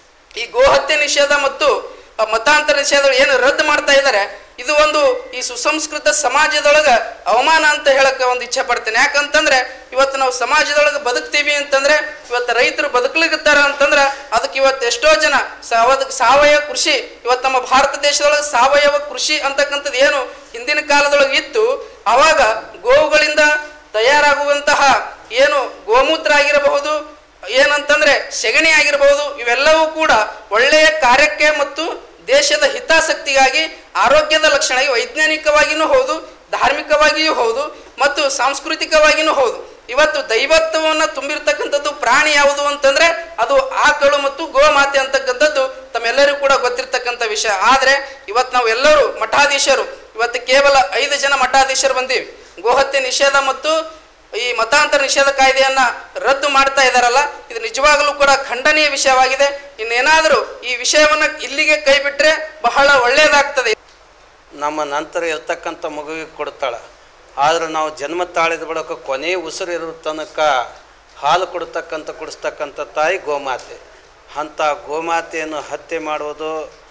ಈ ಗೋಹತ್ಯೆ ನಿಷೇಧ ಮತ್ತು ಆ, ಮತಾಂತರ ನಿಷೇಧ ಏನು ರದ್ದು ಮಾಡ್ತಾ ಇದ್ದಾರೆ ಇದು ಒಂದು ಈ ಸುಸಂಸ್ಕೃತ ಸಮಾಜದೊಳಗ ಅವಮಾನ ಅಂತ ಹೇಳಕ್ ಒಂದು ಇಚ್ಛೆ ಪಡ್ತೇನೆ ಯಾಕಂತಂದ್ರೆ ಇವತ್ತು ನಾವು ಸಮಾಜದೊಳಗೆ ಬದುಕ್ತೀವಿ ಅಂತಂದ್ರೆ ಇವತ್ತು ರೈತರು ಬದುಕಲಿಕತ್ತಾರ ಅಂತಂದ್ರೆ ಅದಕ್ಕೆ ಇವತ್ತು ಎಷ್ಟೋ ಜನ ಸಾವದ ಸಾವಯವ ಕೃಷಿ ಇವತ್ತು ನಮ್ಮ ಭಾರತ ದೇಶದೊಳಗೆ ಸಾವಯವ ಕೃಷಿ ಅಂತಕ್ಕಂಥದ್ದು ಏನು ಹಿಂದಿನ ಕಾಲದೊಳಗೆ ಇತ್ತು ಅವಾಗ ಗೋವುಗಳಿಂದ ತಯಾರಾಗುವಂತಹ ಏನು ಗೋಮೂತ್ರ ಆಗಿರಬಹುದು ಏನಂತಂದ್ರೆ ಸೆಗಣಿ ಆಗಿರಬಹುದು ಇವೆಲ್ಲವೂ ಕೂಡ ಒಳ್ಳೆಯ ಕಾರ್ಯಕ್ಕೆ ಮತ್ತು ದೇಶದ ಹಿತಾಸಕ್ತಿಗಾಗಿ ಆರೋಗ್ಯದ ಲಕ್ಷಣ ವೈಜ್ಞಾನಿಕವಾಗಿಯೂ ಹೌದು ಧಾರ್ಮಿಕವಾಗಿಯೂ ಹೌದು ಮತ್ತು ಸಾಂಸ್ಕೃತಿಕವಾಗಿಯೂ ಹೌದು ಇವತ್ತು ದೈವತ್ವವನ್ನು ತುಂಬಿರ್ತಕ್ಕಂಥದ್ದು ಪ್ರಾಣಿ ಯಾವುದು ಅಂತಂದ್ರೆ ಅದು ಆಕಳು ಮತ್ತು ಗೋಮಾತೆ ಅಂತಕ್ಕಂಥದ್ದು ತಮ್ಮೆಲ್ಲರಿಗೂ ಕೂಡ ಗೊತ್ತಿರ್ತಕ್ಕಂಥ ವಿಷಯ ಆದ್ರೆ ಇವತ್ತು ನಾವು ಎಲ್ಲರೂ ಮಠಾಧೀಶರು ಇವತ್ತು ಕೇವಲ ಐದು ಜನ ಮಠಾಧೀಶರು ಬಂದೀವಿ ಗೋಹತ್ಯೆ ನಿಷೇಧ ಮತ್ತು ಈ ಮತಾಂತರ ನಿಷೇಧ ಕಾಯ್ದೆಯನ್ನ ರದ್ದು ಮಾಡ್ತಾ ಇದ್ದಾರಲ್ಲ ಇದು ನಿಜವಾಗಲೂ ಕೂಡ ಖಂಡನೀಯ ವಿಷಯವಾಗಿದೆ ಇನ್ನೇನಾದರೂ ಈ ವಿಷಯವನ್ನ ಇಲ್ಲಿಗೆ ಕೈ ಬಿಟ್ರೆ ಬಹಳ ಒಳ್ಳೆಯದಾಗ್ತದೆ ನಮ್ಮ ನಂತರ ಇರ್ತಕ್ಕಂಥ ಮಗುವಿಗೆ ಕೊಡ್ತಾಳೆ ಆದ್ರೆ ನಾವು ಜನ್ಮ ತಾಳಿದ ಬಳಿಕ ಕೊನೆ ಉಸಿರು ಇರೋ ತನಕ ಹಾಲು ಕೊಡ್ತಕ್ಕಂಥ ಕುಡಿಸ್ತಕ್ಕಂಥ ತಾಯಿ ಗೋಮಾತೆ ಅಂಥ ಗೋಮಾತೆಯನ್ನು ಹತ್ಯೆ ಮಾಡುವುದು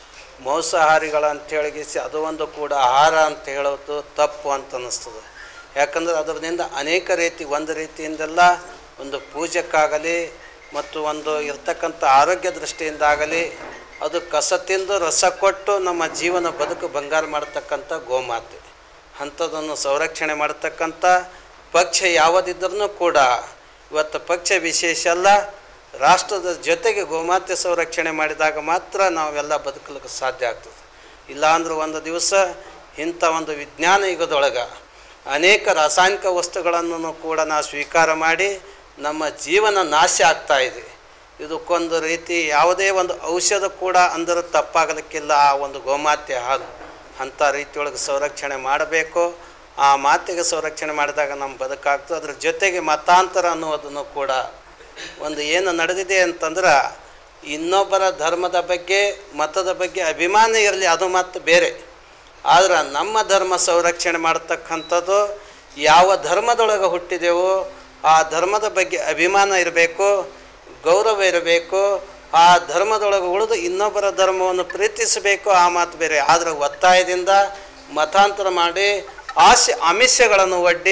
ಮಾಂಸಾಹಾರಿಗಳ ಅಂತೇಳಿಗಿಸಿ ಅದು ಒಂದು ಕೂಡ ಆಹಾರ ಅಂತ ಹೇಳೋದು ತಪ್ಪು ಅಂತ ಅನ್ನಿಸ್ತದೆ ಯಾಕಂದ್ರೆ ಅದರಿಂದ ಅನೇಕ ರೀತಿ ಒಂದು ರೀತಿಯಿಂದೆಲ್ಲ ಒಂದು ಪೂಜೆಕ್ಕಾಗಲಿ ಮತ್ತು ಒಂದು ಇರ್ತಕ್ಕಂಥ ಆರೋಗ್ಯ ದೃಷ್ಟಿಯಿಂದಾಗಲಿ ಅದು ಕಸ ತಿಂದು ರಸ ಕೊಟ್ಟು ನಮ್ಮ ಜೀವನ ಬದುಕು ಬಂಗಾರ ಮಾಡತಕ್ಕಂಥ ಗೋಮಾತೆ ಅಂಥದ್ದನ್ನು ಸಂರಕ್ಷಣೆ ಮಾಡತಕ್ಕಂಥ ಪಕ್ಷ ಯಾವುದಿದ್ರೂ ಕೂಡ ಇವತ್ತು ಪಕ್ಷ ವಿಶೇಷ ಅಲ್ಲ ರಾಷ್ಟ್ರದ ಜೊತೆಗೆ ಗೋಮಾತೆ ಸಂರಕ್ಷಣೆ ಮಾಡಿದಾಗ ಮಾತ್ರ ನಾವೆಲ್ಲ ಬದುಕಲಿಕ್ಕೆ ಸಾಧ್ಯ ಆಗ್ತದೆ ಇಲ್ಲಾಂದ್ರೆ ಒಂದು ದಿವಸ ಇಂಥ ಒಂದು ವಿಜ್ಞಾನ ಯುಗದೊಳಗೆ ಅನೇಕ ರಾಸಾಯನಿಕ ವಸ್ತುಗಳನ್ನು ಕೂಡ ನಾವು ಸ್ವೀಕಾರ ಮಾಡಿ ನಮ್ಮ ಜೀವನ ನಾಶ ಆಗ್ತಾ ಇದೆ ಇದಕ್ಕೊಂದು ರೀತಿ ಯಾವುದೇ ಒಂದು ಔಷಧ ಕೂಡ ಅಂದ್ರೆ ತಪ್ಪಾಗಲಿಕ್ಕಿಲ್ಲ ಆ ಒಂದು ಗೋಮಾತೆ ಹಾಲು ಅಂಥ ರೀತಿಯೊಳಗೆ ಸಂರಕ್ಷಣೆ ಮಾಡಬೇಕು ಆ ಮಾತೆಗೆ ಸಂರಕ್ಷಣೆ ಮಾಡಿದಾಗ ನಮ್ಮ ಬದುಕಾಗ್ತದೆ ಅದ್ರ ಜೊತೆಗೆ ಮತಾಂತರ ಅನ್ನೋದನ್ನು ಕೂಡ ಒಂದು ಏನು ನಡೆದಿದೆ ಅಂತಂದ್ರೆ ಇನ್ನೊಬ್ಬರ ಧರ್ಮದ ಬಗ್ಗೆ ಮತದ ಬಗ್ಗೆ ಅಭಿಮಾನ ಇರಲಿ ಅದು ಮತ್ತು ಬೇರೆ ಆದ್ರೆ ನಮ್ಮ ಧರ್ಮ ಸಂರಕ್ಷಣೆ ಮಾಡ್ತಕ್ಕಂಥದ್ದು ಯಾವ ಧರ್ಮದೊಳಗೆ ಹುಟ್ಟಿದೆವೋ ಆ ಧರ್ಮದ ಬಗ್ಗೆ ಅಭಿಮಾನ ಇರಬೇಕು ಗೌರವ ಇರಬೇಕು ಆ ಧರ್ಮದೊಳಗೆ ಉಳಿದು ಇನ್ನೊಬ್ಬರ ಧರ್ಮವನ್ನು ಪ್ರೀತಿಸಬೇಕು ಆ ಮಾತು ಬೇರೆ ಆದರೆ ಒತ್ತಾಯದಿಂದ ಮತಾಂತರ ಮಾಡಿ ಆಸೆ ಆಮಿಷಗಳನ್ನು ಒಡ್ಡಿ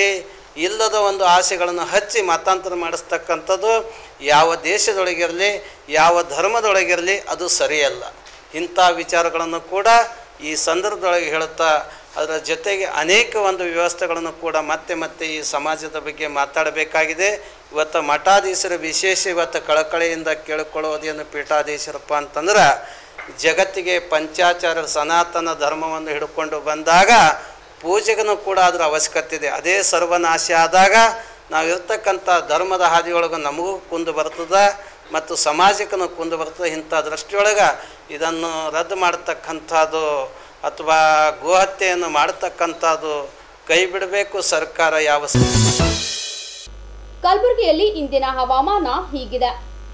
ಇಲ್ಲದ ಒಂದು ಆಸೆಗಳನ್ನು ಹಚ್ಚಿ ಮತಾಂತರ ಮಾಡಿಸ್ತಕ್ಕಂಥದ್ದು ಯಾವ ದೇಶದೊಳಗಿರಲಿ ಯಾವ ಧರ್ಮದೊಳಗಿರಲಿ ಅದು ಸರಿಯಲ್ಲ ಇಂಥ ವಿಚಾರಗಳನ್ನು ಕೂಡ ಈ ಸಂದರ್ಭದೊಳಗೆ ಹೇಳುತ್ತಾ ಅದರ ಜೊತೆಗೆ ಅನೇಕ ಒಂದು ವ್ಯವಸ್ಥೆಗಳನ್ನು ಕೂಡ ಮತ್ತೆ ಮತ್ತೆ ಈ ಸಮಾಜದ ಬಗ್ಗೆ ಮಾತಾಡಬೇಕಾಗಿದೆ ಇವತ್ತು ಮಠಾಧೀಶರ ವಿಶೇಷ ಇವತ್ತು ಕಳಕಳಿಯಿಂದ ಕೇಳಿಕೊಳ್ಳುವುದೇನು ಪೀಠಾಧೀಶರಪ್ಪ ಅಂತಂದ್ರೆ ಜಗತ್ತಿಗೆ ಪಂಚಾಚಾರ ಸನಾತನ ಧರ್ಮವನ್ನು ಹಿಡ್ಕೊಂಡು ಬಂದಾಗ ಪೂಜೆಗೂ ಕೂಡ ಅದರ ಅವಶ್ಯಕತೆ ಇದೆ ಅದೇ ಸರ್ವನಾಶ ಆದಾಗ ನಾವು ಇರ್ತಕ್ಕಂಥ ಧರ್ಮದ ಹಾದಿಯೊಳಗೆ ನಮಗೂ ಕುಂದು ಬರ್ತದೆ ಮತ್ತು ಸಮಾಜಕ್ಕೂ ಕುಂದು ಬರ್ತದೆ ಇಂಥ ದೃಷ್ಟಿಯೊಳಗೆ ಇದನ್ನು ರದ್ದು ಮಾಡತಕ್ಕಂಥದ್ದು ಅಥವಾ ಗೋಹತ್ಯೆಯನ್ನು ಮಾಡತಕ್ಕಂಥದ್ದು ಕೈ ಬಿಡಬೇಕು ಸರ್ಕಾರ ಯಾವ ಸ- ಕಲಬುರಗಿಯಲ್ಲಿ ಇಂದಿನ ಹವಾಮಾನ ಹೀಗಿದೆ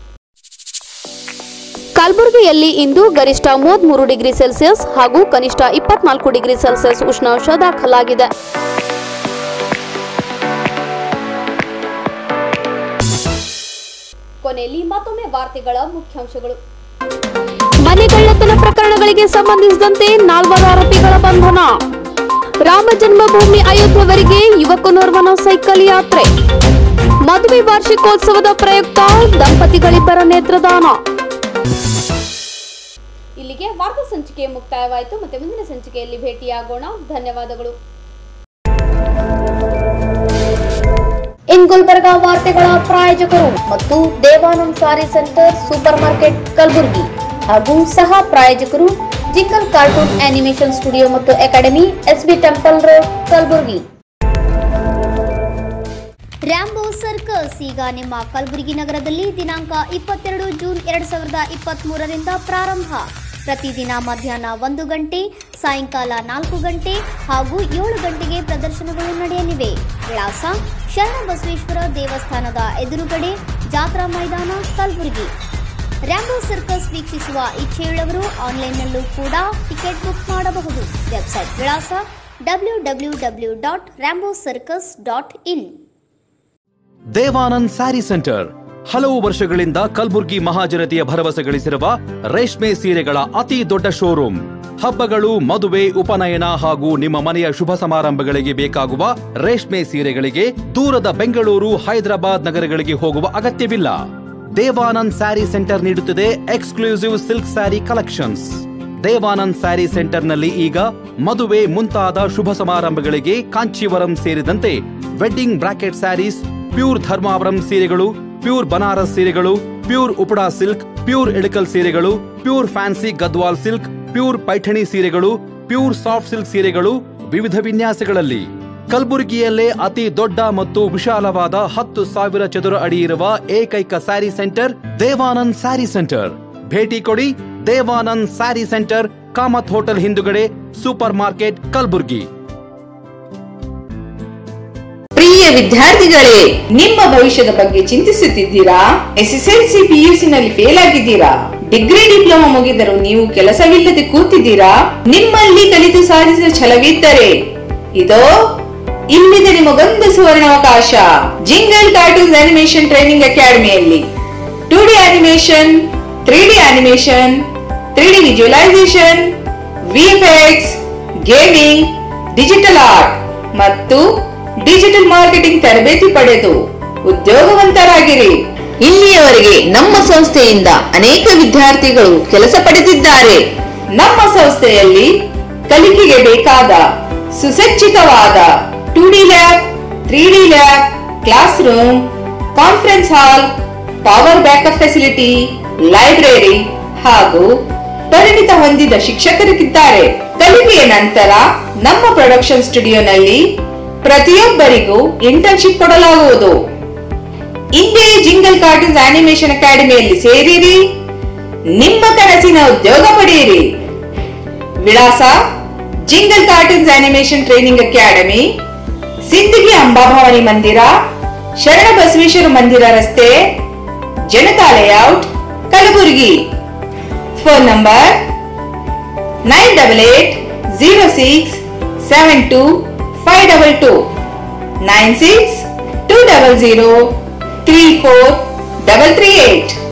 ಕಲಬುರಗಿಯಲ್ಲಿ ಇಂದು ಗರಿಷ್ಠ ಮೂವತ್ಮೂರು ಡಿಗ್ರಿ ಸೆಲ್ಸಿಯಸ್ ಹಾಗೂ ಕನಿಷ್ಠ ಇಪ್ಪತ್ನಾಲ್ಕು ಡಿಗ್ರಿ ಸೆಲ್ಸಿಯಸ್ ಉಷ್ಣಾಂಶ ದಾಖಲಾಗಿದೆ ಕೊನೆಯಲ್ಲಿ ಮತ್ತೊಮ್ಮೆ ವಾರ್ತೆಗಳ ಮುಖ್ಯಾಂಶಗಳು ಮನೆಗಳ್ಳತನ ಪ್ರಕರಣಗಳಿಗೆ ಸಂಬಂಧಿಸಿದಂತೆ ನಾಲ್ವರು ಆರೋಪಿಗಳ ಬಂಧನ ರಾಮ ಜನ್ಮಭೂಮಿ ಅಯೋಧ್ಯೆವರೆಗೆ ಯುವಕನೋರ್ವನ ಸೈಕಲ್ ಯಾತ್ರೆ ಮದುವೆ ವಾರ್ಷಿಕೋತ್ಸವದ ಪ್ರಯುಕ್ತ ದಂಪತಿಗಳಿಬ್ಬರ ನೇತ್ರದಾನ ಇಲ್ಲಿಗೆ ವಾರ್ತಾ ಸಂಚಿಕೆ ಮುಕ್ತಾಯವಾಯಿತು ಮತ್ತೆ ಮುಂದಿನ ಸಂಚಿಕೆಯಲ್ಲಿ ಭೇಟಿಯಾಗೋಣ ಧನ್ಯವಾದಗಳು ಇನ್ ಗುಲ್ಬರ್ಗಾ ವಾರ್ತೆಗಳ ಪ್ರಾಯೋಜಕರು ಮತ್ತು Devanand sari centre super market Kalaburagi ಹಾಗೂ ಸಹ ಪ್ರಾಯೋಜಕರು ಜಿಂಗಲ್ ಕಾರ್ಟೂನ್ ಆನಿಮೇಷನ್ ಸ್ಟುಡಿಯೋ ಮತ್ತು academy SB temple road Kalaburagi Rambo circus ಈಗ ನಿಮ್ಮ ಕಲಬುರಗಿ ನಗರದಲ್ಲಿ ದಿನಾಂಕ ಇಪ್ಪತ್ತೆರಡು ಜೂನ್ ಎರಡ್ ಸಾವಿರದ ಇಪ್ಪತ್ತ್ ಮೂರರಿಂದ ಪ್ರಾರಂಭ ಪ್ರತಿದಿನ ಮಧ್ಯಾಹ್ನ ಒಂದು ಗಂಟೆ ಸಾಯಂಕಾಲ ನಾಲ್ಕು ಗಂಟೆ ಹಾಗೂ ಏಳು ಗಂಟೆಗೆ ಪ್ರದರ್ಶನಗಳು ನಡೆಯಲಿವೆ ವಿಳಾಸ ಶರಣಬಸವೇಶ್ವರ ದೇವಸ್ಥಾನದ ಎದುರುಗಡೆ ಜಾತ್ರಾ ಮೈದಾನ ಕಲಬುರಗಿ ರ್ಯಾಂಬೋ ಸರ್ಕಸ್ ವೀಕ್ಷಿಸುವ ಇಚ್ಛೆಯುಳ್ಳವರು ಆನ್ಲೈನ್ನಲ್ಲೂ ಕೂಡ ಟಿಕೆಟ್ ಬುಕ್ ಮಾಡಬಹುದು ವೆಬ್ಸೈಟ್ ವಿಳಾಸ W W W dot Rambo circus dot in Devanand sari centre ಹಲವು ವರ್ಷಗಳಿಂದ ಕಲ್ಬುರ್ಗಿ ಮಹಾಜನತೆಯ ಭರವಸೆ ಗಳಿಸಿರುವ ರೇಷ್ಮೆ ಸೀರೆಗಳ ಅತಿ ದೊಡ್ಡ ಶೋರೂಮ್ ಹಬ್ಬಗಳು ಮದುವೆ ಉಪನಯನ ಹಾಗೂ ನಿಮ್ಮ ಮನೆಯ ಶುಭ ಸಮಾರಂಭಗಳಿಗೆ ಬೇಕಾಗುವ ರೇಷ್ಮೆ ಸೀರೆಗಳಿಗೆ ದೂರದ ಬೆಂಗಳೂರು ಹೈದರಾಬಾದ್ ನಗರಗಳಿಗೆ ಹೋಗುವ ಅಗತ್ಯವಿಲ್ಲ ದೇವಾನಂದ್ ಸ್ಯಾರಿ ಸೆಂಟರ್ ನೀಡುತ್ತಿದೆ exclusive silk sari collections Devanand sari ಸೆಂಟರ್ನಲ್ಲಿ ಈಗ ಮದುವೆ ಮುಂತಾದ ಶುಭ ಸಮಾರಂಭಗಳಿಗೆ ಕಾಂಚೀವರಂ ಸೇರಿದಂತೆ wedding brocade saris pure Dharmavaram ಸೀರೆಗಳು ಪ್ಯೂರ್ ಬನಾರಸ್ ಸೀರೆಗಳು pure Uppada silk pure Ilkal ಸೀರೆಗಳು pure fancy Gadwal silk pure Paithani ಸೀರೆಗಳು ಪ್ಯೂರ್ ಸಾಫ್ಟ್ ಸಿಲ್ಕ್ ಸೀರೆಗಳು ವಿವಿಧ ವಿನ್ಯಾಸಗಳಲ್ಲಿ ಕಲಬುರಗಿಯಲ್ಲೇ ಅತಿ ದೊಡ್ಡ ಮತ್ತು ವಿಶಾಲವಾದ ಹತ್ತು ಸಾವಿರ ಚದುರ ಅಡಿ ಇರುವ ಏಕೈಕ ಸ್ಯಾರಿ ಸೆಂಟರ್ ದೇವಾನಂದ್ ಸ್ಯಾರಿ ಸೆಂಟರ್ ಭೇಟಿ ಕೊಡಿ ದೇವಾನಂದ್ ಸ್ಯಾರಿ ಸೆಂಟರ್ ಕಾಮತ್ ಹೋಟೆಲ್ ಹಿಂದುಗಡೆ ಸೂಪರ್ ಮಾರ್ಕೆಟ್ ಕಲಬುರ್ಗಿ ಪ್ರಿಯ ವಿದ್ಯಾರ್ಥಿಗಳೇ ನಿಮ್ಮ ಭವಿಷ್ಯದ ಬಗ್ಗೆ ಚಿಂತಿಸುತ್ತಿದ್ದೀರಾ ಎಸ್ಎಸ್ಎಲ್ಸಿ ಪಿಯುಸಿ ನಲ್ಲಿ ಫೇಲ್ ಆಗಿದ್ದೀರಾ ಡಿಗ್ರಿ ಡಿಪ್ಲೊಮಾ ಮುಗಿದರೂ ನೀವು ಕೆಲಸವಿಲ್ಲದೆ ಕೂತಿದ್ದೀರಾ ನಿಮ್ಮಲ್ಲಿ ಕಲಿತು ಸಾಧಿಸಿದ ಛಲವಿದ್ದರೆ ಇದೋ ಇಲ್ಲಿದೆ ನಿಮಗೊಂದು ಸುವರ್ಣಾವಕಾಶ ಜಿಂಗಲ್ ಕಾರ್ಟೂನ್ಸ್ ಅನಿಮೇಷನ್ ಟ್ರೈನಿಂಗ್ ಅಕಾಡೆಮಿಯಲ್ಲಿ two D animation three D animation three D visualisation VFX gaming digital art ಮತ್ತು ಡಿಜಿಟಲ್ ಮಾರ್ಕೆಟಿಂಗ್ ತರಬೇತಿ ಪಡೆದು ಉದ್ಯೋಗವಂತರಾಗಿರಿ ಇಲ್ಲಿಯವರೆಗೆ ನಮ್ಮ ಸಂಸ್ಥೆಯಿಂದ ಅನೇಕ ವಿದ್ಯಾರ್ಥಿಗಳು ಕೆಲಸ ಪಡೆದಿದ್ದಾರೆ ನಮ್ಮ ಸಂಸ್ಥೆಯಲ್ಲಿ ಕಲಿಕೆಗೆ ಬೇಕಾದ ಸುಸಜ್ಜಿತವಾದ two D lab three D lab classroom conference hall power backup facility library ಹಾಗೂ ಪರಿಣಿತ ಹೊಂದಿದ ಶಿಕ್ಷಕರಿದ್ದಾರೆ ಕಲಿಕೆಯ ನಂತರ ನಮ್ಮ ಪ್ರೊಡಕ್ಷನ್ ಸ್ಟುಡಿಯೋನಲ್ಲಿ ಪ್ರತಿಯೊಬ್ಬರಿಗೂ ಇಂಟರ್ನ್ಶಿಪ್ ಕೊಡಲಾಗುವುದು ಇಂದೇ ಜಿಂಗಲ್ ಕಾರ್ಟೂನ್ಸ್ ಆನಿಮೇಷನ್ ಅಕಾಡೆಮಿಯಲ್ಲಿ ಸೇರಿರಿ ನಿಮ್ಮ ಕನಸಿನ ಉದ್ಯೋಗ ಪಡೆಯಿರಿ ವಿಳಾಸ Jingle Cartoons animation training academy Sindagi Ambabhavani ಮಂದಿರ ಶರಣ ಬಸವೇಶ್ವರ ಮಂದಿರ ರಸ್ತೆ Janata layout Kalaburagi phone number nine double eight zero six seven two five double two nine six two double zero three four double three eight